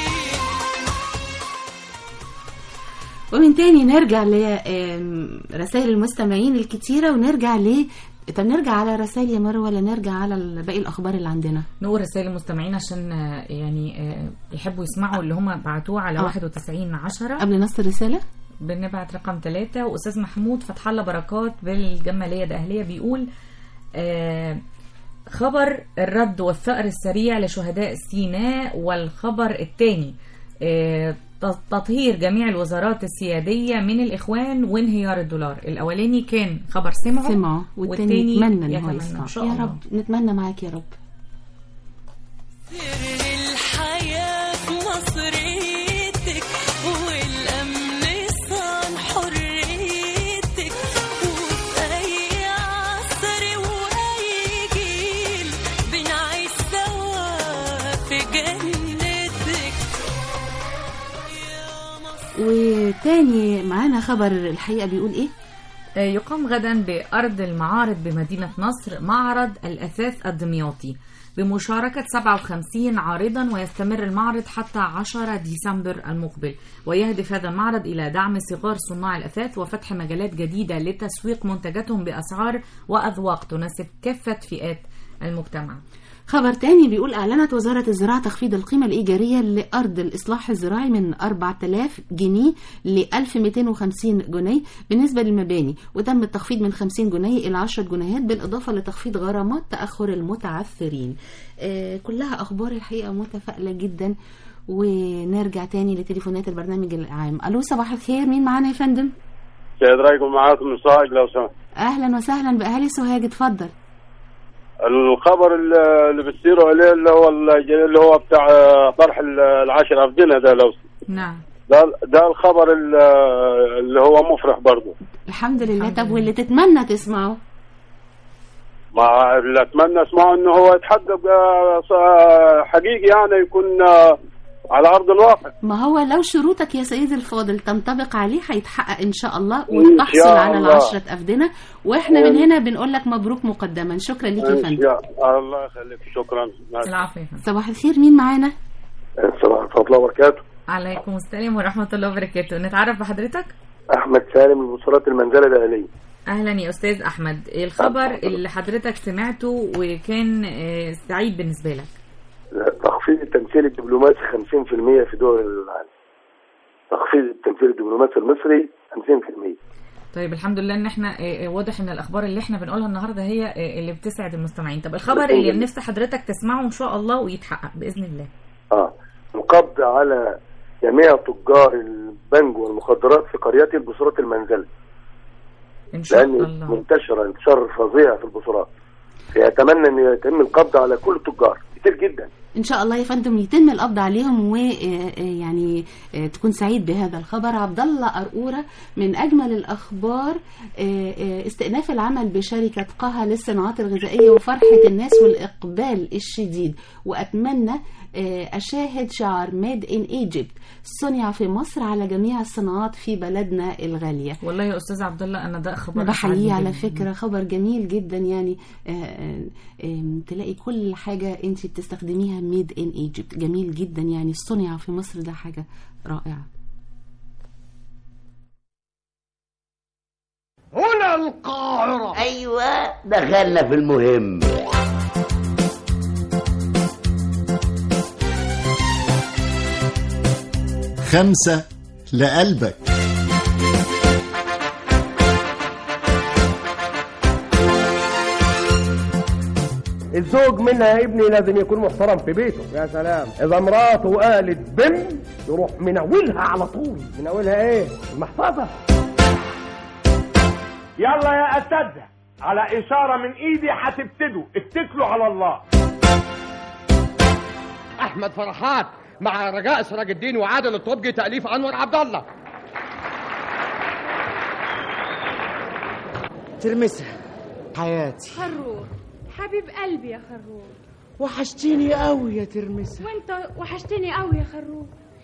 ومن تاني نرجع لرسائل المستمعين الكتيرة ونرجع ل طب نرجع على رسائل يا مروة ولا نرجع على ال- باقي الأخبار اللي عندنا نقول رسائل المستمعين عشان آه، يعني آه، يحبوا يسمعوا اللي هم بعتوه على آه. 91 10 قبل نص الرسالة بنبعت رقم ثلاثة وأستاذ محمود فتح الله بركات بالجمالية الأهلية بيقول آه خبر الرد والثأر السريع لشهداء سيناء والخبر الثاني آه ت- تطهير جميع الوزارات السيادية من الإخوان وانهيار الدولار الأولاني كان خبر سمعه سمعوا والتاني يتمنى ان هو يتمنى يسمع إن شاء يا الله. رب نتمنى معاك يا رب سر الحياة في مصريتك والأمن صان حريتك وفي أي عصر وأي جيل بنعيش سوا في جنتك وتاني معانا خبر الحقيقة بيقول ايه آه، يقام غدا بأرض المعارض بمدينة نصر معرض الأثاث الدمياطي بمشاركة 57 عارضا ويستمر المعرض حتى 10 ديسمبر المقبل ويهدف هذا المعرض إلى دعم صغار صناع الأثاث وفتح مجالات جديدة لتسويق منتجاتهم بأسعار وأذواق تناسب كافة فئات المجتمع خبر تاني بيقول أعلنت وزارة الزراعة تخفيض القيمة الإيجارية لأرض الإصلاح الزراعي من 4000 جنيه ل 1250 جنيه بالنسبة للمباني وتم التخفيض من 50 جنيه إلى 10 جنيهات بالإضافة لتخفيض غرامات تأخر المتعثرين آه كلها أخبار الحقيقة متفائلة جدا ونرجع تاني لتليفونات البرنامج العام ألو صباح الخير مين معانا يا فندم سيد رايكم معاكم صاعد لو سمحت أهلا وسهلا بأهالي سوهاج اتفضل الخبر اللي اللي بتصيروا عليه اللي هو اللي هو بتاع طرح العشر أفدنة ده لو نعم ده ده الخبر اللي اللي هو مفرح برضه الحمد لله طب واللي تتمنى تسمعه مع اللي اتمنى اسمعه انه هو يتحقق آه، ص- حقيقي يعني يكون آه، على ارض الواقع ما هو لو شروطك يا سيدي الفاضل تنطبق عليه هيتحقق ان شاء الله إن وتحصل شاء على الله. العشرة أفدنة واحنا من إن- هنا بنقول لك مبروك مقدما شكرا ليك يا إن فندم شاء الله يخليك شكرا العفو صباح الخير مين معانا السلام ورحمة الله وبركاته عليكم السلام ورحمة الله وبركاته نتعرف بحضرتك أحمد سالم البصرات المنزلة الأهلية أهلا يا أستاذ أحمد الخبر اللي حضرتك سمعته وكان آه، سعيد بالنسبة لك تخفيض التمثيل الدبلوماسي 50% في دول العالم تخفيض التمثيل الدبلوماسي المصري 50% طيب الحمد لله ان احنا آه، آه، واضح ان الاخبار اللي احنا بنقولها النهارده هي آه، اللي بتسعد المستمعين طب الخبر الحمد اللي لله. نفسي حضرتك تسمعه ان شاء الله ويتحقق باذن الله اه القبض على جميع تجار البنج والمخدرات في قريتي البصرات المنزلة ان شاء لأن الله منتشرة انتشار فظيع في البصرات فيتمنى أن يتم القبض على كل التجار كتير جدا ان شاء الله يا فندم يتم القبض عليهم ويعني تكون سعيد بهذا الخبر عبد الله قرقوره من اجمل الاخبار آه، آه، استئناف العمل بشركه قها للصناعات الغذائيه وفرحه الناس والاقبال الشديد واتمنى آه، اشاهد شعار ميد ان ايجيبت صنع في مصر على جميع الصناعات في بلدنا الغاليه والله يا استاذ عبد الله انا ده خبر انا أسعدني بحييه على جداً. فكره خبر جميل جدا يعني آه، آه، آم، تلاقي كل حاجه انت بتستخدميها ميد ان ايجيبت جميل جدا يعني صنع في مصر ده حاجه رائعه هنا القاهرة أيوة دخلنا في المهم خمسة لقلبك الزوج منها يا ابني لازم يكون محترم في بيته يا سلام اذا مراته قالت بم يروح مناولها على طول مناولها ايه المحفظه يلا يا اساتذه على اشاره من ايدي هتبتدوا اتكلوا على الله احمد فرحات مع رجاء سراج الدين وعادل الطبجي تاليف انور عبد الله ترمسها حياتي خروف حبيب قلبي يا خروف وحشتيني قوي يا ترمسها وانت وحشتني قوي يا خروف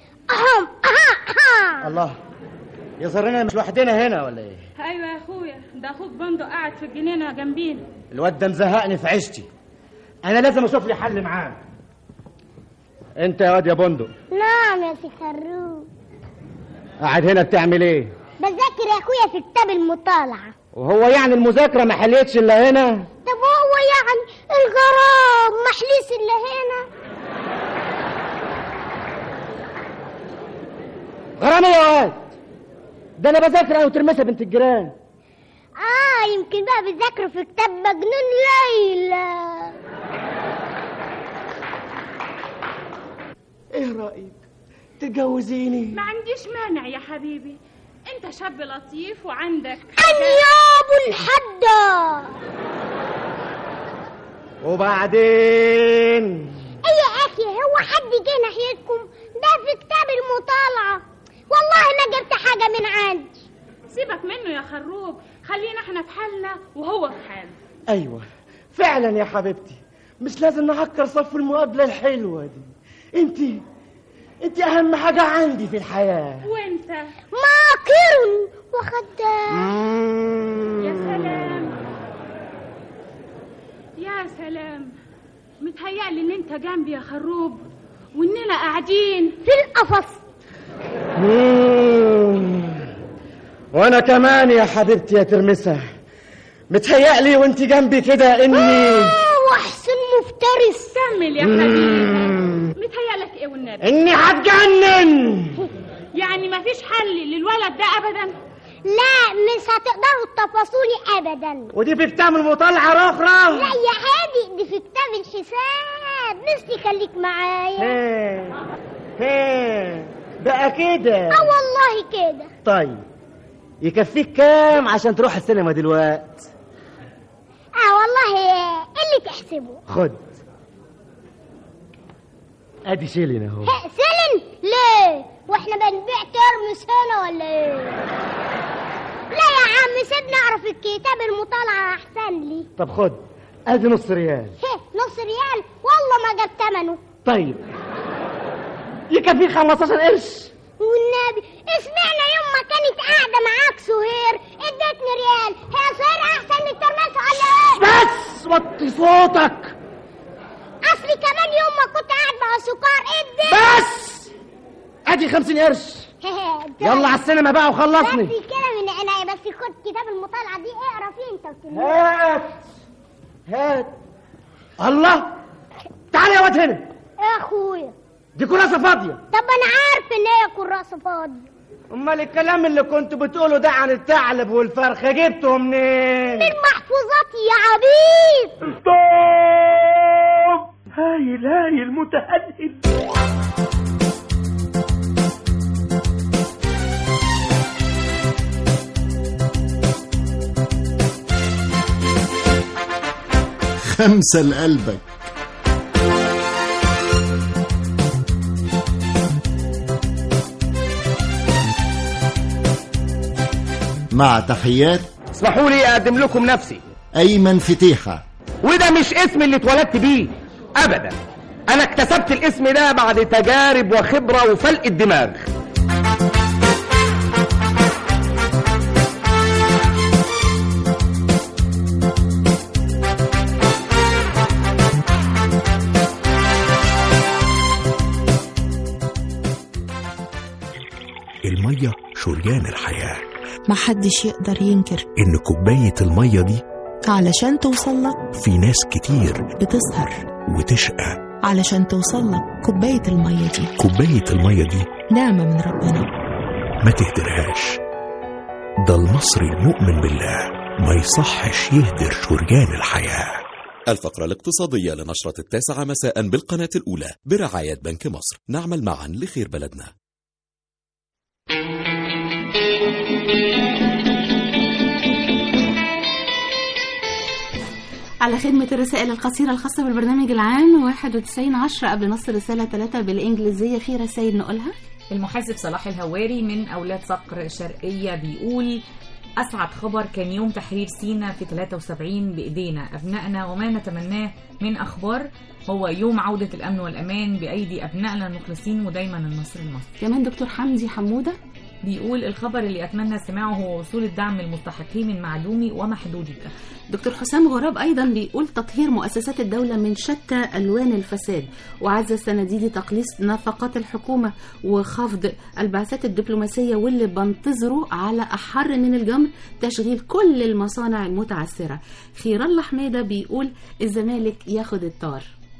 الله يا زرنا مش لوحدنا هنا ولا ايه ايوه يا اخويا ده اخوك بندق قاعد في الجنينه جنبينا الواد ده مزهقني في عيشتي انا لازم اشوف لي حل معاه انت يا واد يا بندق نعم يا سي خروف قاعد هنا بتعمل ايه بذاكر يا اخويا في كتاب المطالعة وهو يعني المذاكره ما حليتش الا هنا طب هو يعني الغرام محليس اللي هنا غرامي يا واد ده انا بذاكر انا وترمسها بنت الجيران اه يمكن بقى بيذاكروا في كتاب مجنون ليلى ايه رايك تتجوزيني ما عنديش مانع يا حبيبي انت شاب لطيف وعندك انياب الحدة وبعدين ايه يا اخي هو حد جه ناحيتكم ده في كتاب المطالعة والله ما جبت حاجة من عندي سيبك منه يا خروب خلينا احنا في حالنا وهو في حاله ايوه فعلا يا حبيبتي مش لازم نهكر صف المقابله الحلوه دي انت انت اهم حاجه عندي في الحياه وانت ماكر وخدام يا سلام يا سلام متهيألي ان انت جنبي يا خروب واننا قاعدين في القفص مم. وانا كمان يا حبيبتي يا ترمسة متهيألي وانت جنبي كده اني آه واحسن مفترس كمل يا حبيبي متهيألك ايه والنبي اني هتجنن يعني مفيش حل للولد ده ابدا لا مش هتقدروا تفاصيلي ابدا ودي في كتاب المطالعة اخرى لا يا هادي دي في كتاب الحساب نفسي خليك معايا هي هي بقى كده اه والله كده طيب يكفيك كام عشان تروح السينما دلوقتي اه والله اللي تحسبه خد ادي شيلين اهو ه- سلم ليه واحنا بنبيع ترمس هنا ولا ايه لا يا عم سيبني اعرف الكتاب المطالعة احسن لي طب خد ادي نص ريال هه نص ريال والله ما جاب ثمنه طيب يكفيك 15 قرش والنبي اسمعنا يوم ما كانت قاعدة معاك سهير ادتني ريال هي سهير احسن من الترمس ولا ايه بس وطي صوتك اصلي كمان يوم ما كنت قاعد مع سكار ادت بس ادي 50 قرش يلا على السينما بقى وخلصني بس كده من عينيا بس خد كتاب المطالعة دي اقرا فيه انت وتلميذ. هات هات الله تعالى يا واد هنا يا اخويا دي كراسه فاضيه طب انا عارف ان هي كراسة فاضية امال الكلام اللي كنت بتقوله ده عن الثعلب والفرخه جبته منين من محفوظاتي يا عبيد هايل هايل متهدد خمسة لقلبك مع تحيات اسمحوا لي اقدم لكم نفسي أيمن فتيحة وده مش اسم اللي اتولدت بيه ابدا انا اكتسبت الاسم ده بعد تجارب وخبره وفلق الدماغ المية شريان الحياة محدش يقدر ينكر إن كوباية المية دي علشان توصلك في ناس كتير بتسهر وتشقى علشان توصلك كوباية المية دي كوباية المية دي نعمة من ربنا ما تهدرهاش ده المصري المؤمن بالله ما يصحش يهدر شريان الحياة الفقرة الاقتصادية لنشرة التاسعة مساء بالقناة الأولى برعاية بنك مصر نعمل معا لخير بلدنا على خدمة الرسائل القصيرة الخاصة بالبرنامج العام 91 10 قبل نص رسالة 3 بالإنجليزية في رسائل نقولها المحاسب صلاح الهواري من أولاد صقر شرقية بيقول أسعد خبر كان يوم تحرير سينا في 73 بإيدينا أبنائنا وما نتمناه من أخبار هو يوم عودة الأمن والأمان بأيدي أبنائنا المخلصين ودايما النصر المصري كمان دكتور حمدي حمودة بيقول الخبر اللي أتمنى سماعه هو وصول الدعم المستحقين من معدومي ومحدودي الدخل دكتور حسام غراب أيضا بيقول تطهير مؤسسات الدولة من شتى ألوان الفساد وعز السنديدي تقليص نفقات الحكومة وخفض البعثات الدبلوماسية واللي بنتظره على أحر من الجمر تشغيل كل المصانع المتعثرة خير الله حميدة بيقول الزمالك ياخد الطار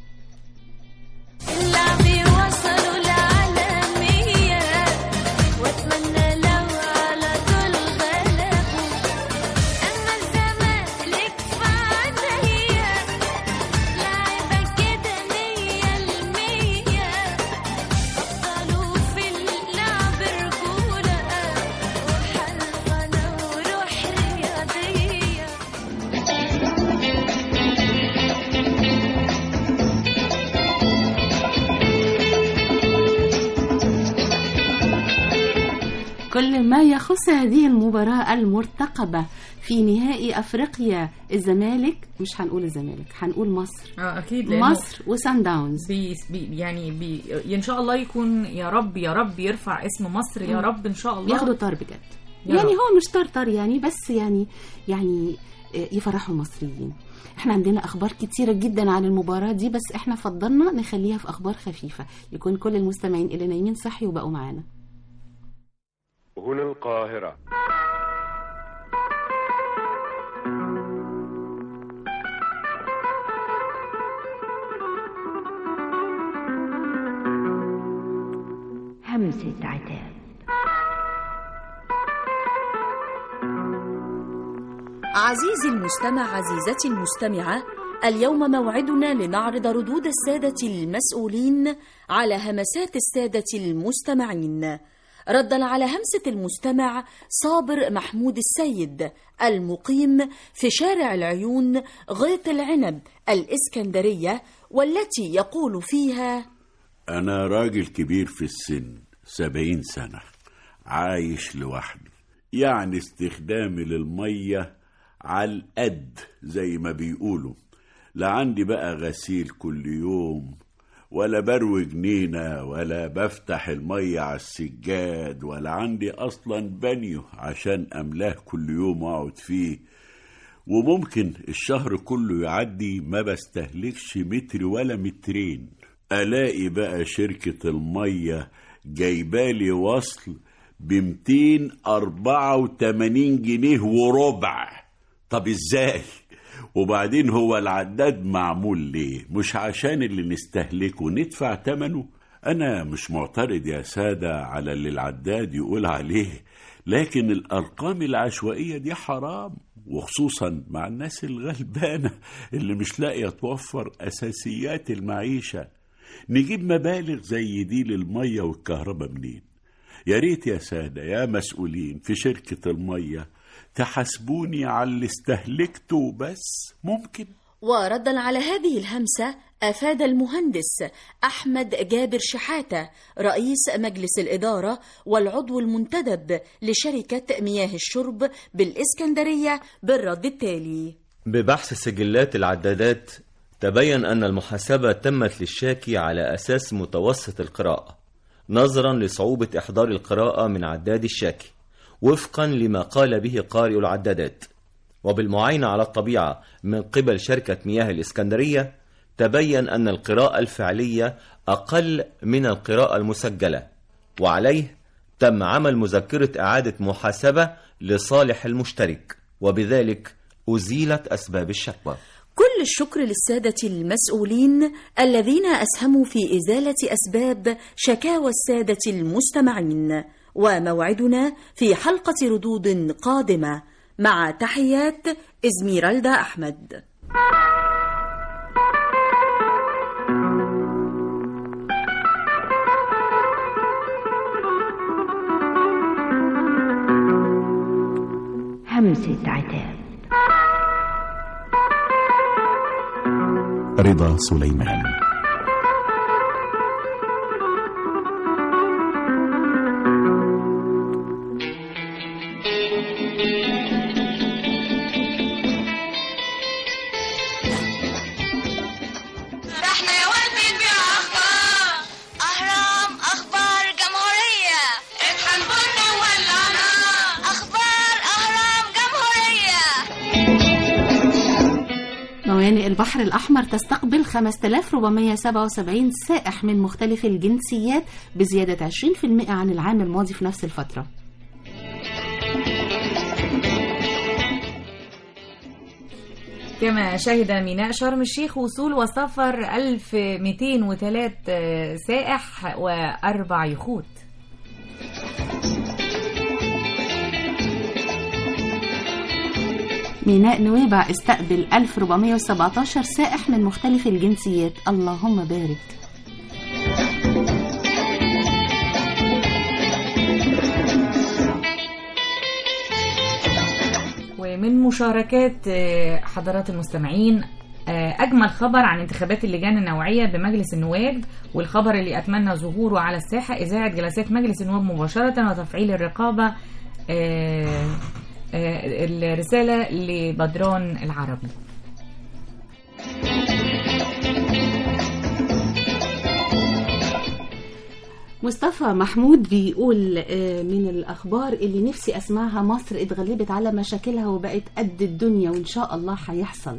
اللعبي وصلوا العالمية واتمنى لو على طول غلبوا اما الزمالك فعليا لعبة كده مية المية بطلوا في اللعب رجولة وحلقنا وروح رياضية كل ما يخص هذه المباراة المرتقبة في نهائي أفريقيا الزمالك مش هنقول الزمالك هنقول مصر اه اكيد لأنه مصر وسان داونز بي بي يعني بي ان شاء الله يكون يا رب يا رب يرفع اسم مصر يا مم. رب ان شاء الله ياخدوا طار بجد يا يعني رب. هو مش طار طار يعني بس يعني يعني آه، يفرحوا المصريين احنا عندنا اخبار كتيره جدا عن المباراه دي بس احنا فضلنا نخليها في اخبار خفيفه يكون كل المستمعين اللي نايمين صحي وبقوا معانا هنا القاهرة همسة عتاب عزيزي المستمع عزيزتي المستمعة اليوم موعدنا لنعرض ردود السادة المسؤولين على همسات السادة المستمعين ردا على همسة المستمع صابر محمود السيد المقيم في شارع العيون غيط العنب الإسكندرية والتي يقول فيها أنا راجل كبير في السن سبعين سنة عايش لوحدي يعني استخدامي للمية على القد زي ما بيقولوا لا عندي بقى غسيل كل يوم ولا بروي جنينة ولا بفتح المية على السجاد ولا عندي أصلا بانيو عشان أملاه كل يوم أقعد فيه وممكن الشهر كله يعدي ما بستهلكش متر ولا مترين ألاقي بقى شركة المية جايبالي وصل بمتين أربعة وتمانين جنيه وربع طب ازاي وبعدين هو العداد معمول ليه مش عشان اللي نستهلكه ندفع تمنه أنا مش معترض يا سادة على اللي العداد يقول عليه لكن الأرقام العشوائية دي حرام وخصوصا مع الناس الغلبانة اللي مش لاقية توفر أساسيات المعيشة نجيب مبالغ زي دي للمية والكهرباء منين يا ريت يا سادة يا مسؤولين في شركة المية تحاسبوني على اللي استهلكته بس ممكن وردا على هذه الهمسة أفاد المهندس أحمد جابر شحاتة رئيس مجلس الإدارة والعضو المنتدب لشركة مياه الشرب بالإسكندرية بالرد التالي ببحث سجلات العدادات تبين أن المحاسبة تمت للشاكي على أساس متوسط القراءة نظرا لصعوبة إحضار القراءة من عداد الشاكي وفقا لما قال به قارئ العدادات وبالمعاينة على الطبيعة من قبل شركة مياه الإسكندرية تبين أن القراءة الفعلية أقل من القراءة المسجلة وعليه تم عمل مذكرة إعادة محاسبة لصالح المشترك وبذلك أزيلت أسباب الشكوى كل الشكر للسادة المسؤولين الذين أسهموا في إزالة أسباب شكاوى السادة المستمعين وموعدنا في حلقة ردود قادمة مع تحيات إزميرالدا أحمد همسة عتاب رضا سليمان احنا يا ولد بنبيع اخبار اهرام اخبار جمهورية اطحن بنا ولعنا اخبار اهرام جمهورية موانئ البحر الأحمر تستقبل 5477 سائح من مختلف الجنسيات بزيادة 20% عن العام الماضي في نفس الفترة كما شهد ميناء شرم الشيخ وصول وسفر 1203 سائح وأربع يخوت ميناء نويبع استقبل 1417 سائح من مختلف الجنسيات اللهم بارك ومن مشاركات آه، حضرات المستمعين آه، أجمل خبر عن انتخابات اللجان النوعية بمجلس النواب والخبر اللي أتمنى ظهوره على الساحة إذاعة جلسات مجلس النواب مباشرة وتفعيل الرقابة آه، آه، الرسالة لبدران العربي مصطفى محمود بيقول آه، من الأخبار اللي نفسي أسمعها مصر اتغلبت على مشاكلها وبقت قد الدنيا وإن شاء الله هيحصل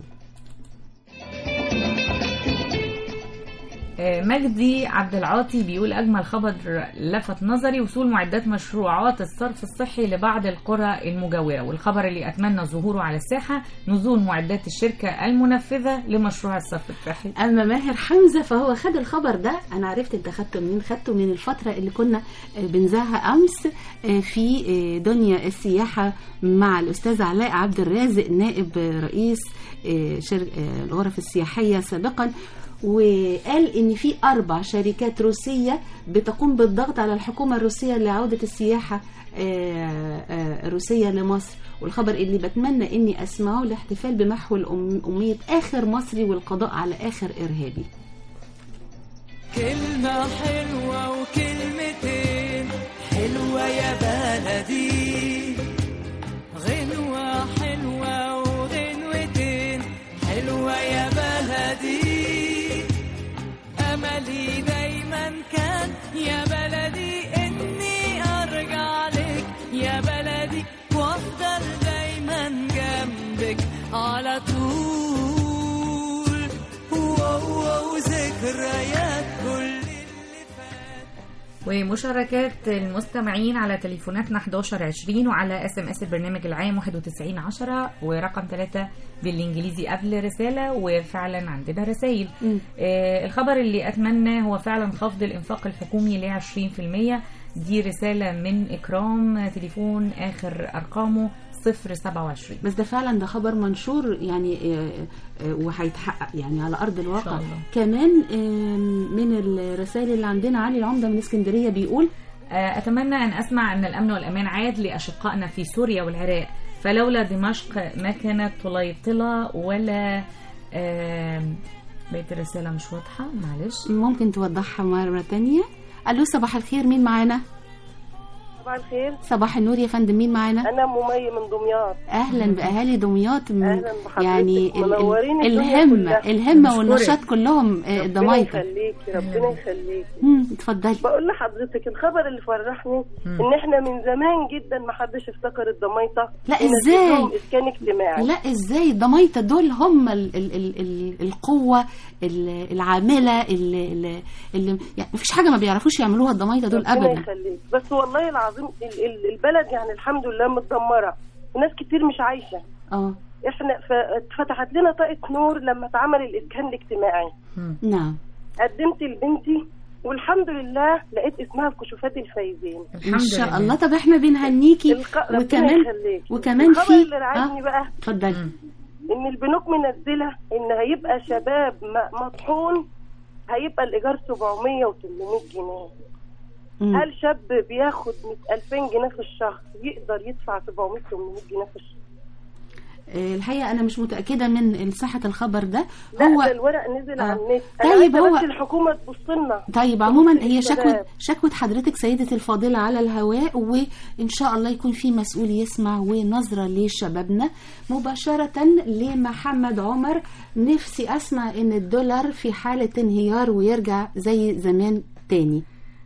آه، مجدي عبد العاطي بيقول أجمل خبر لفت نظري وصول معدات مشروعات الصرف الصحي لبعض القرى المجاورة والخبر اللي أتمنى ظهوره على الساحة نزول معدات الشركة المنفذة لمشروع الصرف الصحي اما ماهر حمزه فهو خد الخبر ده انا عرفت انت خدته منين خدته من الفتره اللي كنا آه، بنذاعها امس آه، في آه، دنيا السياحه مع الاستاذ علاء عبد الرازق نائب آه، رئيس آه، شر- آه، الغرف السياحيه سابقا وقال ان في اربع شركات روسيه بتقوم بالضغط على الحكومه الروسيه لعوده السياحه آه، آه، الروسيه لمصر والخبر اللي بتمنى اني اسمعه الاحتفال بمحو الأم- اميه اخر مصري والقضاء على اخر ارهابي كلمة حلوة وكلمتين حلوة يا بلدي غنوة حلوة وغنوتين حلوة يا بلدي أملي دايما كان يا بلدي إني أرجع لك يا بلدي وأفضل دايما جنبك على طول واو واو ذكريات كل ومشاركات المستمعين على تليفوناتنا 1120 وعلى اس ام اس البرنامج العام 9110 ورقم 3 بالانجليزي قبل رساله وفعلا عندنا رسائل آه الخبر اللي اتمنى هو فعلا خفض الانفاق الحكومي ل 20% دي رساله من اكرام تليفون اخر ارقامه 027 بس ده فعلا ده خبر منشور يعني آه، آه، وهيتحقق يعني على ارض الواقع الله. كمان آم، من الرسائل اللي عندنا علي العمده من اسكندريه بيقول آه، أتمنى أن أسمع أن الأمن والأمان عاد لأشقائنا في سوريا والعراق فلولا دمشق ما كانت طليطلة ولا آم، بقيت الرسالة مش واضحة معلش ممكن توضحها مره تانية الو صباح الخير مين معانا صباح الخير صباح النور يا فندم مين معانا انا ممي من دمياط اهلا باهالي دمياط من أهلاً بحضرتك. يعني ال- ال- منورين الدنيا الهمه كلها. الهمه مشكورة. والنشاط كلهم آه، ربنا ضمايطه يخليكي ربنا يخليكي مم، اتفضلي بقول لحضرتك الخبر اللي فرحني مم. ان احنا من زمان جدا ما حدش افتكر الضمايطه لا، ونزل إزاي؟ لهم اسكان اجتماعي لا ازاي الضمايطه دول هم ال ال ال ال القوه ال- العامله اللي, اللي, اللي يعني مفيش حاجه ما بيعرفوش يعملوها الضمايطه دول ربنا ابدا يخليك بس والله العظيم ال- ال- البلد يعني الحمد لله متدمره وناس كتير مش عايشه اه احنا ف- اتفتحت لنا طاقه نور لما اتعمل الاسكان الاجتماعي نعم قدمت لبنتي والحمد لله لقيت اسمها في كشوفات الفايزين ان شاء الله طب احنا بنهنيكي الق- ربنا وكمان يخليك. وكمان الخبر في اللي رعبني بقى اتفضلي ان البنوك منزله ان هيبقى شباب م- مطحون هيبقى الايجار 700 و800 جنيه مم. هل شاب بياخد 2000 جنيه في الشهر يقدر يدفع 700 800 جنيه في الشهر آه، الحقيقه انا مش متاكده من صحه الخبر ده لا هو ده الورق نزل آه. على النت انا طيب عايزة هو- بس الحكومه تبص لنا طيب عموما هي الشباب. شكوى شكوى حضرتك سيدة الفاضلة على الهواء وإن شاء الله يكون في مسؤول يسمع ونظرة لشبابنا مباشرة لمحمد عمر نفسي أسمع إن الدولار في حالة انهيار ويرجع زي زمان تاني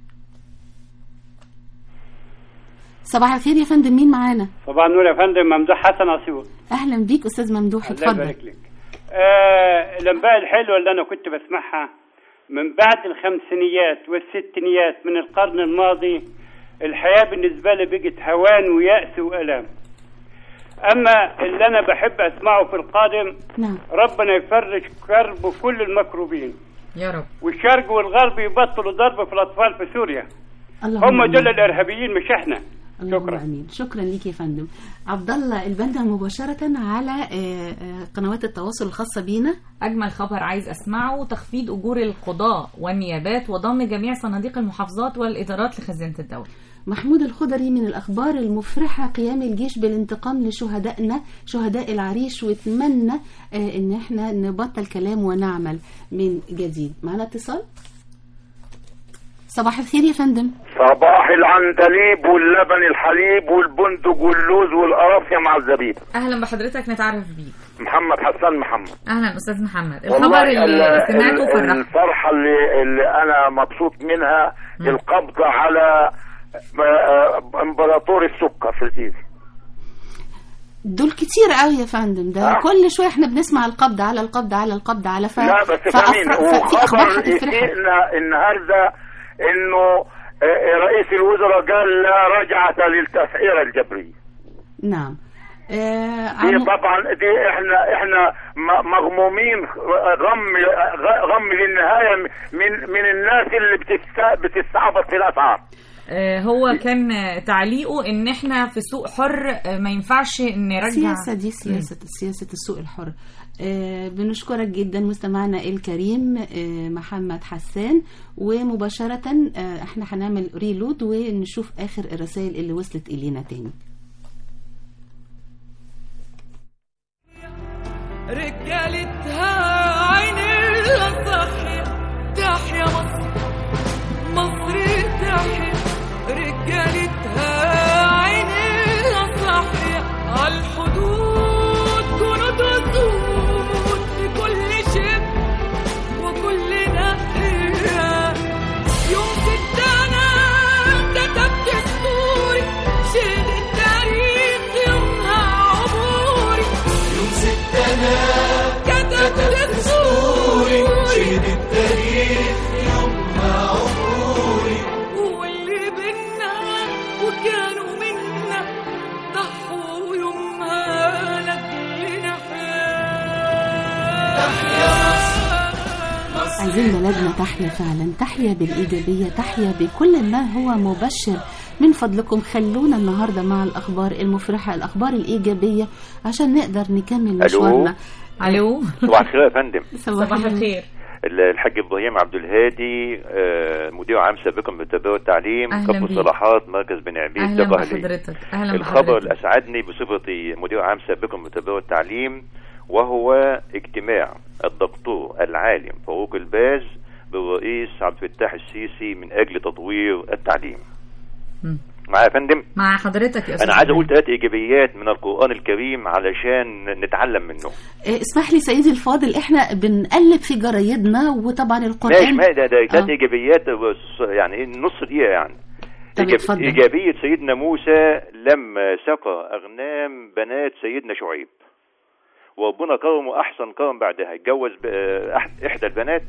صباح الخير يا فندم مين معانا صباح النور يا فندم ممدوح حسن اسيوط أهلا بيك أستاذ ممدوح الله اتفضل يبارك لك آه الانباء الحلوه اللي انا كنت بسمعها من بعد الخمسينيات والستينيات من القرن الماضي الحياه بالنسبه لي بقت هوان ويأس والام اما اللي انا بحب اسمعه في القادم نعم ربنا يفرج كرب كل المكروبين يا رب والشرق والغرب يبطلوا ضرب في الاطفال في سوريا اللهم هم آمين. دول الارهابيين مش احنا اللهم امين شكرا ليك يا فندم عبد الله البنا مباشره على آه، آه، قنوات التواصل الخاصه بينا أجمل خبر عايز أسمعه تخفيض أجور القضاء والنيابات وضم جميع صناديق المحافظات والإدارات لخزينة الدولة محمود الخضري من الأخبار المفرحة قيام الجيش بالانتقام لشهدائنا شهداء العريش واتمنى آه، إن احنا نبطل كلام ونعمل من جديد معنا اتصال صباح الخير يا فندم صباح العندليب واللبن الحليب والبندق واللوز والقرافية مع الزبيب أهلا بحضرتك نتعرف بيك محمد حسان محمد أهلا أستاذ محمد والله الخبر ال- اللي سمعته ال- فرح الفرحة اللي, اللي أنا مبسوط منها القبض على آه، آه، إمبراطور السكر في الجيزة دول كتير قوي يا فندم ده آه. كل شوية احنا بنسمع القبض على القبض على القبض على ف... لا بس فأفرح- فاهمين ففي أخبار وخبر هتفرحك يفيقنا النهارده إنه آه، رئيس الوزراء قال لا رجعة للتسعيرة الجبرية نعم آه دي عمو- طبعا دي احنا احنا م- مغمومين غم غم للنهايه من من الناس اللي بتست- بتستعبط في الاسعار آه، هو كان آه، تعليقه ان احنا في سوق حر آه، ما ينفعش نرجع السياسة دي سياسة سياسة السوق الحر آه بنشكرك جدا مستمعنا الكريم آه محمد حسان ومباشرة آه احنا هنعمل ريلود ونشوف آخر الرسائل اللي وصلت إلينا تاني رجالتها عين الصحية تحيا مصر مصر تحيا رجالتها عين الصحية عالحدود جنود وسود في كل شب وكل ناحية يوم ستنا كتبت اسطوري شيل التاريخ يومها عبوري يوم ستنا كتبت اسطوري عايزين بلدنا تحيا فعلا تحيا بالإيجابية تحيا بكل ما هو مبشر من فضلكم خلونا النهاردة مع الأخبار المفرحة الأخبار الإيجابية عشان نقدر نكمل مشوارنا الو صباح الخير يا فندم صباح الخير الحاج ابراهيم عبد الهادي آه، مدير عام سابقا بالتربيه والتعليم أهلا كفر بيك. الصلاحات مركز بن عبيد اهلا دقهلي بحضرتك اهلا الخبر بحضرتك اللي اسعدني بصفتي مدير عام سابقا بالتربيه والتعليم وهو اجتماع الدكتور العالم فاروق الباز بالرئيس عبد الفتاح السيسي من اجل تطوير التعليم مم. معايا يا فندم مع حضرتك يا استاذ انا عايز اقول إبراهيم. ثلاث ايجابيات من القران الكريم علشان نتعلم منه آه، اسمح لي سيدي الفاضل احنا بنقلب في جرايدنا وطبعا ماشي القرآن ما ده ده ثلاث آه. ايجابيات بس يعني إيه نص دقيقه يعني طب إيجاب- اتفضل. ايجابيه سيدنا موسى لما سقى اغنام بنات سيدنا شعيب وربنا كرمه احسن كرم بعدها اتجوز ب- آه، أح- احدى البنات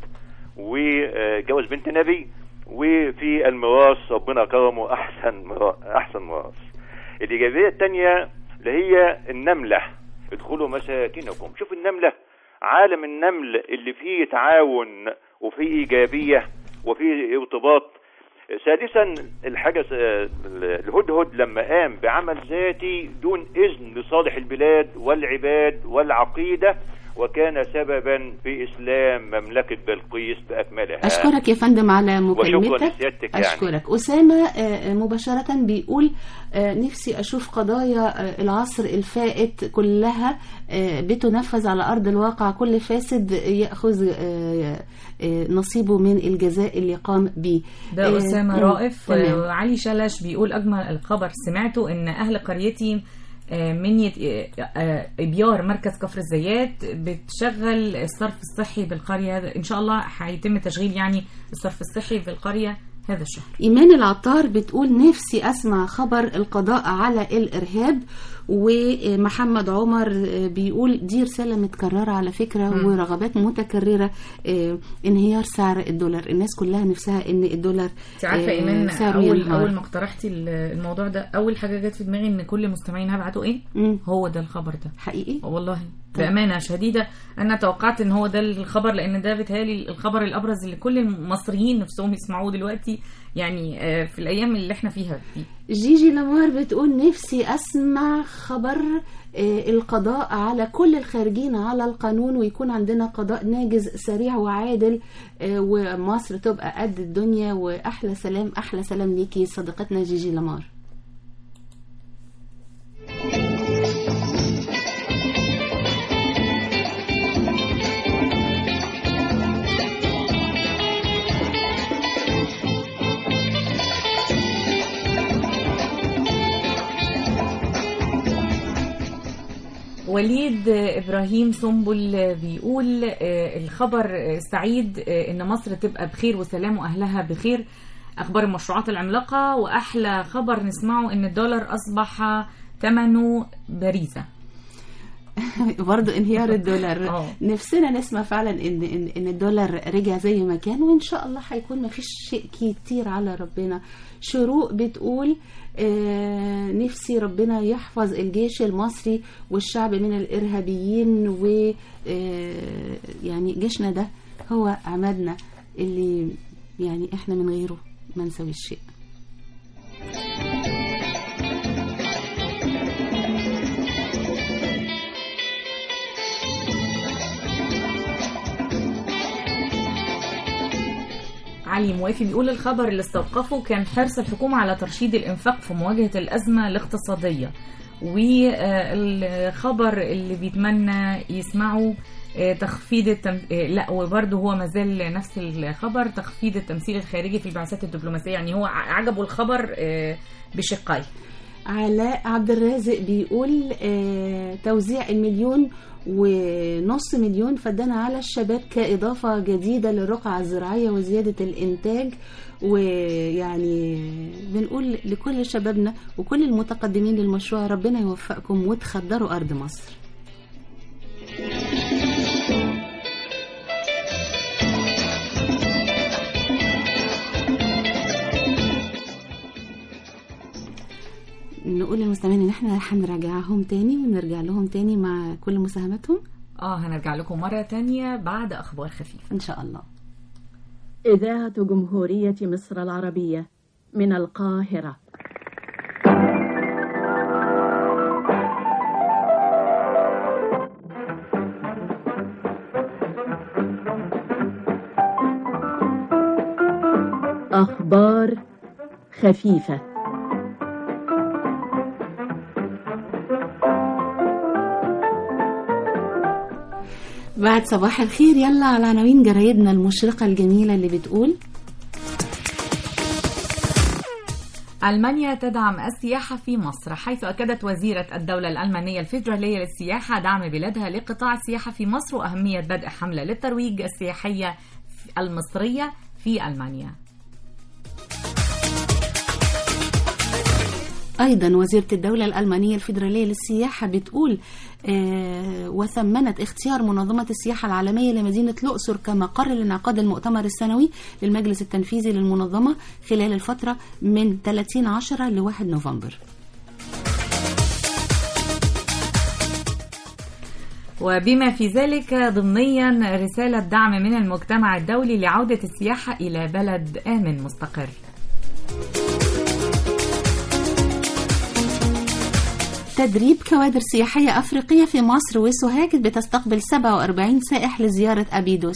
وجوز بنت نبي وفي الميراث ربنا كرمه احسن مرا- احسن ميراث الايجابيه الثانيه اللي هي النمله ادخلوا مساكنكم شوف النمله عالم النمل اللي فيه تعاون وفيه ايجابيه وفيه ارتباط ثالثا الحاجة الهدهد لما قام بعمل ذاتي دون إذن لصالح البلاد والعباد والعقيدة وكان سببا في إسلام مملكة بلقيس بأكملها أشكرك يا فندم على وشكرا مكالمتك لسيادتك يعني أشكرك أسامة آه، مباشرة بيقول آه، نفسي أشوف قضايا آه، العصر الفائت كلها آه، بتنفذ على أرض الواقع كل فاسد يأخذ آه، آه، نصيبه من الجزاء اللي قام به ده آه، أسامة مم، رائف تمام. آه، علي شلش بيقول أجمل الخبر سمعته إن أهل قريتي آه، من يت... آه، آه، إبيار مركز كفر الزيات بتشغل الصرف الصحي بالقرية إن شاء الله هيتم تشغيل يعني الصرف الصحي في القرية هذا الشهر إيمان العطار بتقول نفسي أسمع خبر القضاء على الإرهاب ومحمد عمر بيقول دي رسالة متكررة على فكرة مم. ورغبات متكررة آه، انهيار سعر الدولار الناس كلها نفسها ان الدولار انت عارفه آه، ايمان سعره اول ينهار. اول ما اقترحتي ال- الموضوع ده اول حاجه جت في دماغي ان كل مستمعين هيبعتوا ايه مم. هو ده الخبر ده حقيقي والله طيب. بامانه شديده انا توقعت ان هو ده الخبر لان ده بيتهيألي الخبر الابرز اللي كل المصريين نفسهم يسمعوه دلوقتي يعني آه، في الايام اللي احنا فيها دي جيجي لامار بتقول نفسي اسمع خبر آه، القضاء على كل الخارجين على القانون ويكون عندنا قضاء ناجز سريع وعادل آه، ومصر تبقى قد الدنيا واحلى سلام احلى سلام ليكي صديقتنا جيجي لامار وليد ابراهيم سنبل بيقول آه، الخبر آه، سعيد آه، ان مصر تبقى بخير وسلام واهلها بخير اخبار المشروعات العملاقه واحلى خبر نسمعه ان الدولار اصبح ثمنه باريزه برضو انهيار الدولار نفسنا نسمع فعلا ان ان ان الدولار رجع زي ما كان وان شاء الله هيكون ما فيش شيء كتير على ربنا شروق بتقول آه نفسي ربنا يحفظ الجيش المصري والشعب من الارهابيين و آه يعني جيشنا ده هو عمادنا اللي يعني احنا من غيره ما نسوي شيء علي موافي بيقول الخبر اللي استوقفه كان حرص الحكومة على ترشيد الإنفاق في مواجهة الأزمة الاقتصادية والخبر اللي بيتمنى يسمعه آه، تخفيض التم... آه، لا وبرده هو مازال نفس الخبر تخفيض التمثيل الخارجي في البعثات الدبلوماسية يعني هو ع- عجبه الخبر آه، بشقيه علاء عبد الرازق بيقول آه توزيع المليون ونص مليون فدان على الشباب كإضافة جديدة للرقعة الزراعية وزيادة الإنتاج ويعني بنقول لكل شبابنا وكل المتقدمين للمشروع ربنا يوفقكم وتخدروا أرض مصر نقول للمستمعين ان احنا هنراجعهم تاني ونرجع لهم تاني مع كل مساهماتهم اه هنرجع لكم مرة تانية بعد أخبار خفيفة ان شاء الله إذاعة جمهورية مصر العربية من القاهرة أخبار خفيفة بعد صباح الخير يلا على عناوين جرايدنا المشرقة الجميلة اللي بتقول ألمانيا تدعم السياحة في مصر حيث أكدت وزيرة الدولة الألمانية الفيدرالية للسياحة دعم بلادها لقطاع السياحة في مصر وأهمية بدء حملة للترويج السياحية المصرية في ألمانيا أيضا وزيرة الدولة الألمانية الفيدرالية للسياحة بتقول آه وثمنت اختيار منظمة السياحة العالمية لمدينة الأقصر كمقر لانعقاد المؤتمر السنوي للمجلس التنفيذي للمنظمة خلال الفترة من 30 عشرة ل 1 نوفمبر وبما في ذلك ضمنيا رسالة دعم من المجتمع الدولي لعودة السياحة إلى بلد آمن مستقر تدريب كوادر سياحية أفريقية في مصر وسوهاج بتستقبل 47 سائح لزيارة أبيدوس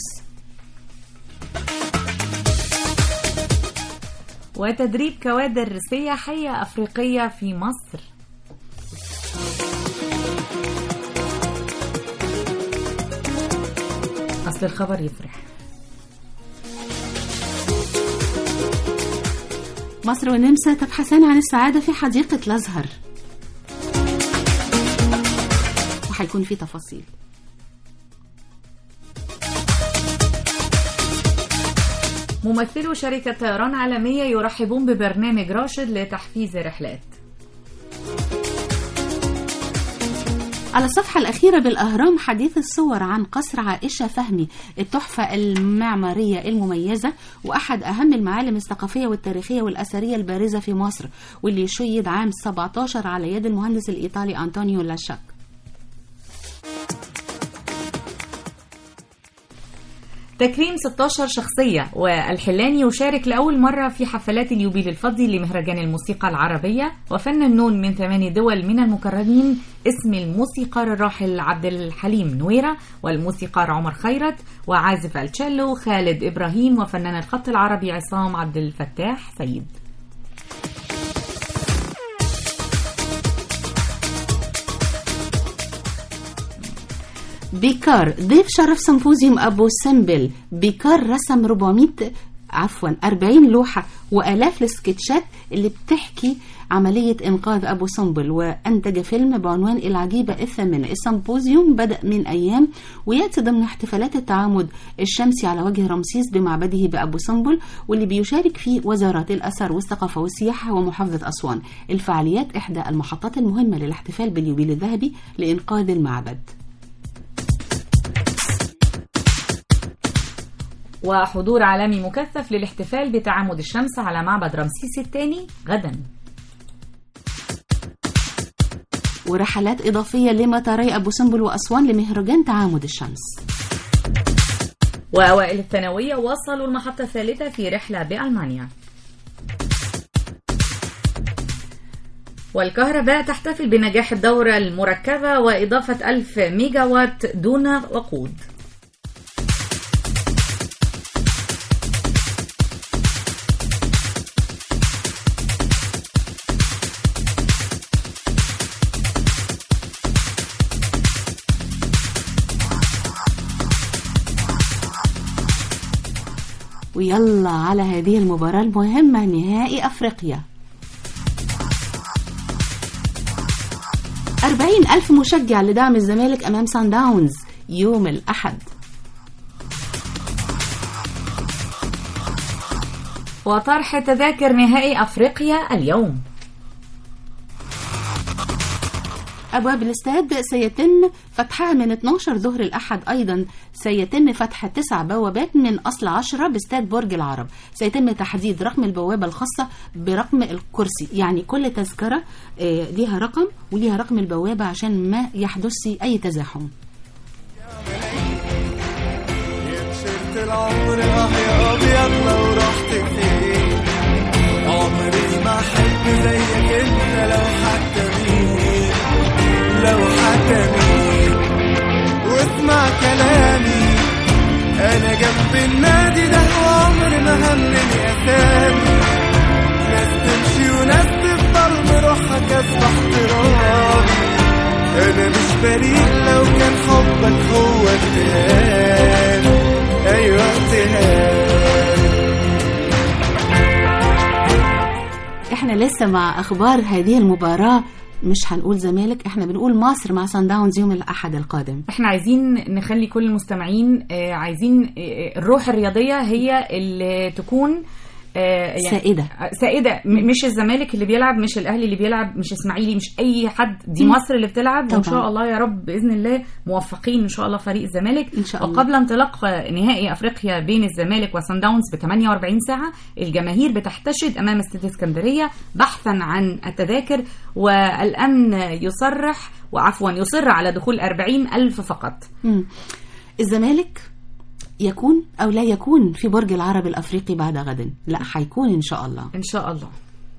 وتدريب كوادر سياحية أفريقية في مصر أصل الخبر يفرح مصر والنمسا تبحثان عن السعادة في حديقة الأزهر وهيكون في تفاصيل ممثلو شركة طيران عالمية يرحبون ببرنامج راشد لتحفيز رحلات على الصفحة الأخيرة بالأهرام حديث الصور عن قصر عائشة فهمي التحفة المعمارية المميزة وأحد أهم المعالم الثقافية والتاريخية والأثرية البارزة في مصر واللي شيد عام 17 على يد المهندس الإيطالي أنطونيو لاشاك تكريم 16 شخصية والحلاني يشارك لأول مرة في حفلات اليوبيل الفضي لمهرجان الموسيقى العربية وفنانون من ثماني دول من المكرمين اسم الموسيقار الراحل عبد الحليم نويرة والموسيقار عمر خيرت وعازف التشيلو خالد إبراهيم وفنان الخط العربي عصام عبد الفتاح سيد بيكار ضيف شرف سيمبوزيوم أبو سمبل بيكار رسم 400 عفوا 40 لوحة وآلاف السكتشات اللي بتحكي عملية إنقاذ أبو سمبل وأنتج فيلم بعنوان العجيبة الثامنة السيمبوزيوم بدأ من أيام ويأتي ضمن احتفالات التعامد الشمسي على وجه رمسيس بمعبده بأبو سمبل واللي بيشارك فيه وزارات الأثر والثقافة والسياحة ومحافظة أسوان الفعاليات إحدى المحطات المهمة للاحتفال باليوبيل الذهبي لإنقاذ المعبد وحضور عالمي مكثف للاحتفال بتعامد الشمس على معبد رمسيس الثاني غدا ورحلات إضافية لمطاري أبو سمبل وأسوان لمهرجان تعامد الشمس وأوائل الثانوية وصلوا المحطة الثالثة في رحلة بألمانيا والكهرباء تحتفل بنجاح الدورة المركبة وإضافة ألف ميجا وات دون وقود ويلا على هذه المباراة المهمة نهائي أفريقيا أربعين ألف مشجع لدعم الزمالك أمام سان داونز يوم الأحد وطرح تذاكر نهائي أفريقيا اليوم أبواب الاستاد سيتم فتحها من 12 ظهر الأحد أيضا سيتم فتح تسع بوابات من أصل عشرة باستاد برج العرب سيتم تحديد رقم البوابة الخاصة برقم الكرسي يعني كل تذكرة آه، ليها رقم وليها رقم البوابة عشان ما يحدث أي تزاحم سيرة العمر أحيا طب يلا ورحت فين عمري ما احب زيك انت لو حتى مين لو حتى مين واسمع كلامي انا جنب النادي ده وعمري ما همني اسامي ناس تمشي وناس تفضل بروحها كسب احترامي انا مش بريء لو كان حبك هو اتهام ايوه اتهام احنا لسه مع اخبار هذه المباراة مش هنقول زمالك احنا بنقول مصر مع سان داونز يوم الاحد القادم احنا عايزين نخلي كل المستمعين آه، عايزين آه، الروح الرياضيه هي اللي تكون آه، يعني سائدة. آه، سائده م- مش الزمالك اللي بيلعب مش الاهلي اللي بيلعب مش اسماعيلي مش اي حد دي مم. مصر اللي بتلعب وان طبعاً. شاء الله يا رب باذن الله موفقين ان شاء الله فريق الزمالك إن شاء الله. وقبل انطلاق آه، نهائي افريقيا بين الزمالك وسان داونز ب 48 ساعه الجماهير بتحتشد امام استاد اسكندريه بحثا عن التذاكر والامن يصرح وعفوا يصر على دخول 40 ألف فقط مم. الزمالك يكون او لا يكون في برج العرب الافريقي بعد غد لا هيكون ان شاء الله ان شاء الله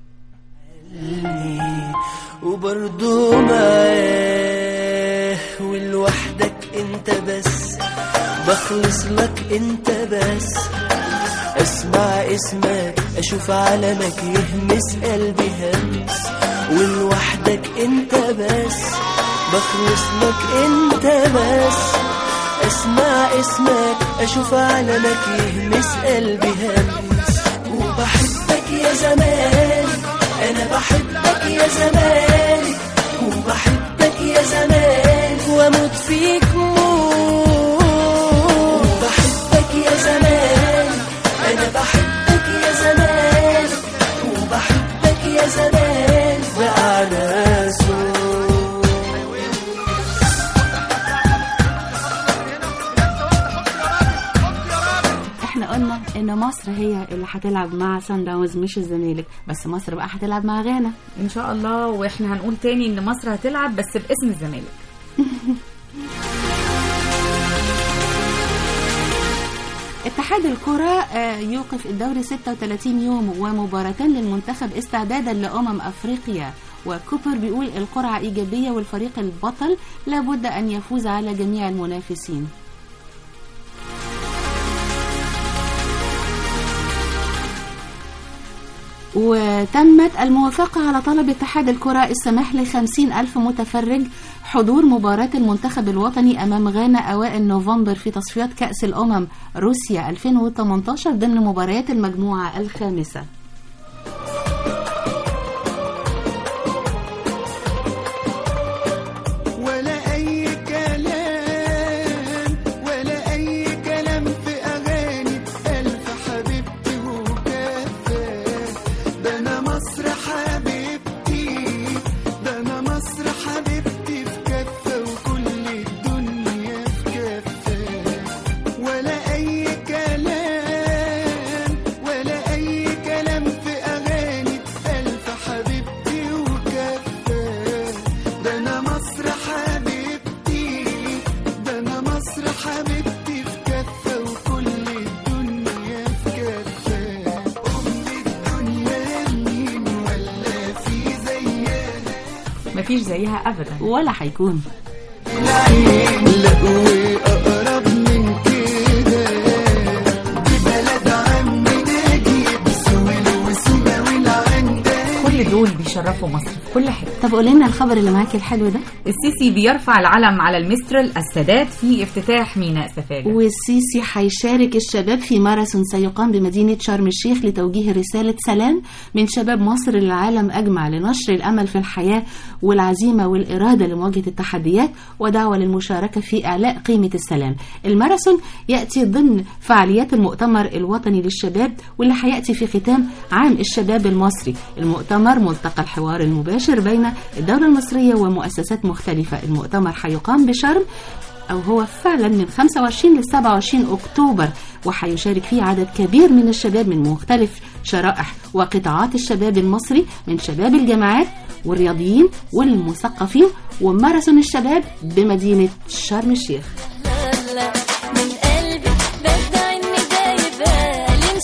وبرضو معاه ولوحدك انت بس بخلص لك انت بس اسمع اسمك اشوف علمك يهمس قلبي همس ولوحدك انت بس بخلص لك انت بس اسمع اسمك اشوف علمك يهمس قلبي همس وبحبك يا زمان انا بحبك يا زمان وبحبك يا زمان واموت فيك موت وبحبك يا زمان انا بحبك يا زمان وبحبك يا زمان بأعلى صوت احنا قلنا ان مصر هي اللي هتلعب مع سان داونز مش الزمالك بس مصر بقى هتلعب مع غانا ان شاء الله واحنا هنقول تاني ان مصر هتلعب بس باسم الزمالك اتحاد الكرة آه، يوقف الدوري 36 يوم ومباراتين للمنتخب استعدادا لأمم أفريقيا وكوبر بيقول القرعة إيجابية والفريق البطل لابد أن يفوز على جميع المنافسين وتمت الموافقة على طلب اتحاد الكرة السماح لخمسين ألف متفرج حضور مباراة المنتخب الوطني أمام غانا أوائل نوفمبر في تصفيات كأس الأمم روسيا 2018 ضمن مباريات المجموعة الخامسة ولا أي كلام ولا أي كلام في أغاني ألف حبيبتي وكفى ده أنا مصر حبيبتي ده أنا مصر حبيبتي في كفة وكل الدنيا في كفة ولا أي كلام ولا أي كلام في أغاني ألف حبيبتي وكفى ده أنا مصر حبيبتي ده أنا مصر حبيبتي في كفة وكل الدنيا في كفة أم الدنيا مين ولا في زيها مفيش زيها ابدا ولا هيكون العين لا وأقرب من كده دي بلد عمي نجيب سويل وسوبة والعندة كل دول بيشرفوا مصر في كل حته طب قولي لنا الخبر اللي معاكي الحلو ده السيسي بيرفع العلم على المسترل السادات في افتتاح ميناء سفاجة والسيسي هيشارك الشباب في ماراثون سيقام بمدينة شرم الشيخ لتوجيه رسالة سلام من شباب مصر للعالم أجمع لنشر الأمل في الحياة والعزيمة والإرادة لمواجهة التحديات ودعوة للمشاركة في إعلاء قيمة السلام الماراثون يأتي ضمن فعاليات المؤتمر الوطني للشباب واللي هيأتي في ختام عام الشباب المصري المؤتمر ملتقى الحوار المباشر بين الدولة المصرية ومؤسسات مختلفة المؤتمر هيقام بشرم أو هو فعلا من 25 ل 27 أكتوبر وحيشارك فيه عدد كبير من الشباب من مختلف شرائح وقطاعات الشباب المصري من شباب الجامعات والرياضيين والمثقفين وماراثون الشباب بمدينة شرم الشيخ من قلبي بدع اني جايبها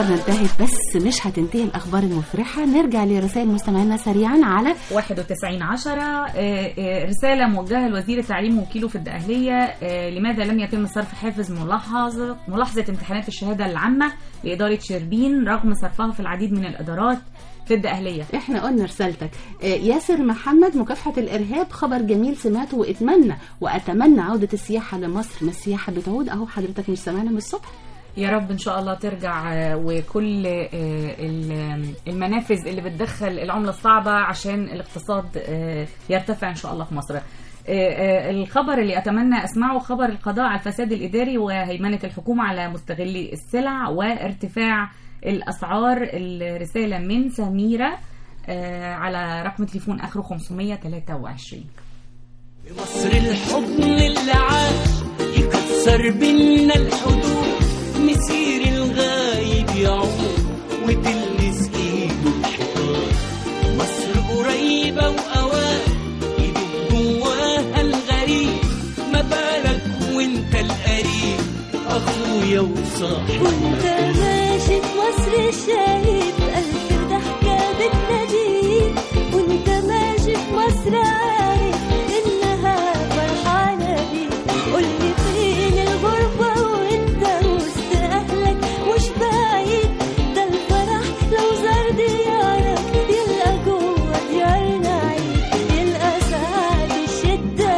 أخبارنا انتهت بس مش هتنتهي الأخبار المفرحة نرجع لرسائل مستمعينا سريعا على 91 10 رسالة موجهة لوزير التعليم وكيله في الدقهلية آه، لماذا لم يتم صرف حافز ملاحظة ملاحظة امتحانات الشهادة العامة لإدارة شربين رغم صرفها في العديد من الإدارات في الدقهلية احنا قلنا رسالتك آه، ياسر محمد مكافحة الإرهاب خبر جميل سمعته واتمنى وأتمنى عودة السياحة لمصر ما السياحة بتعود أهو حضرتك مش سامعنا من الصبح يا رب ان شاء الله ترجع آه، وكل آه، ال- المنافذ اللي بتدخل العمله الصعبه عشان الاقتصاد آه، يرتفع ان شاء الله في مصر. آه، آه، الخبر اللي اتمنى اسمعه خبر القضاء على الفساد الاداري وهيمنه الحكومه على مستغلي السلع وارتفاع الاسعار الرساله من سميره آه، على رقم تليفون اخره 523 مصر الحضن اللي عاش يكسر بينا الحدود مسير الغايب يعود وتلمس ايده الحيطان مصر قريبة وأوان ايدك جواها الغريب ما بالك وانت القريب اخويا وصاحبي وانت ماشي في مصر شايف ألف ضحكة بتناديك وانت ماشي في مصر عارف إنها فرحانة بيك قولي فين الغربة وانت وسط أهلك مش بعيد ده الفرح لو زار ديارك يلقى جوه ديارنا عيد يلقى سعد الشدة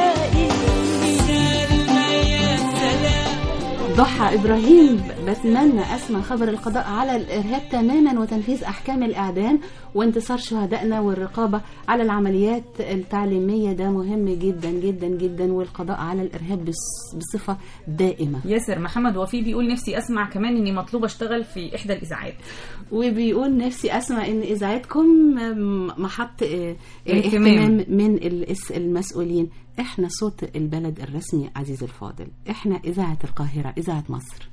يا سلام ضحى إبراهيم بتمنى أسمع خبر القضاء على الإرهاب تماما وتنفيذ أحكام الإعدام وانتصار شهدائنا والرقابة على العمليات التعليمية ده مهم جدا جدا جدا والقضاء على الإرهاب بص- بصفة دائمة ياسر محمد وفي بيقول نفسي اسمع كمان اني مطلوب اشتغل في احدى الاذاعات وبيقول نفسي أسمع إن إذاعتكم محط آه، اهتمام. اهتمام من الاس- المسؤولين إحنا صوت البلد الرسمي عزيز الفاضل إحنا إذاعة القاهرة إذاعة مصر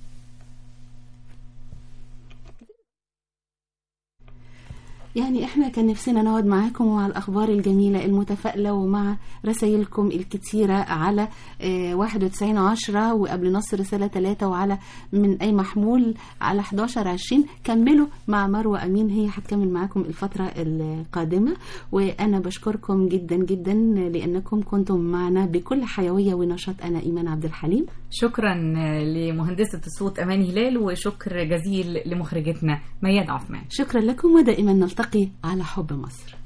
يعني احنا كان نفسنا نقعد معاكم ومع الاخبار الجميله المتفائله ومع رسائلكم الكتيره على آه، 91 10 وقبل نص رساله 3 وعلى من اي محمول على 11 20 كملوا مع مروه امين هي هتكمل معاكم الفتره القادمه وانا بشكركم جدا جدا لانكم كنتم معنا بكل حيويه ونشاط انا ايمان عبد الحليم شكرا لمهندسة الصوت أمان هلال وشكر جزيل لمخرجتنا مياد عثمان شكرا لكم ودائما نلتقي على حب مصر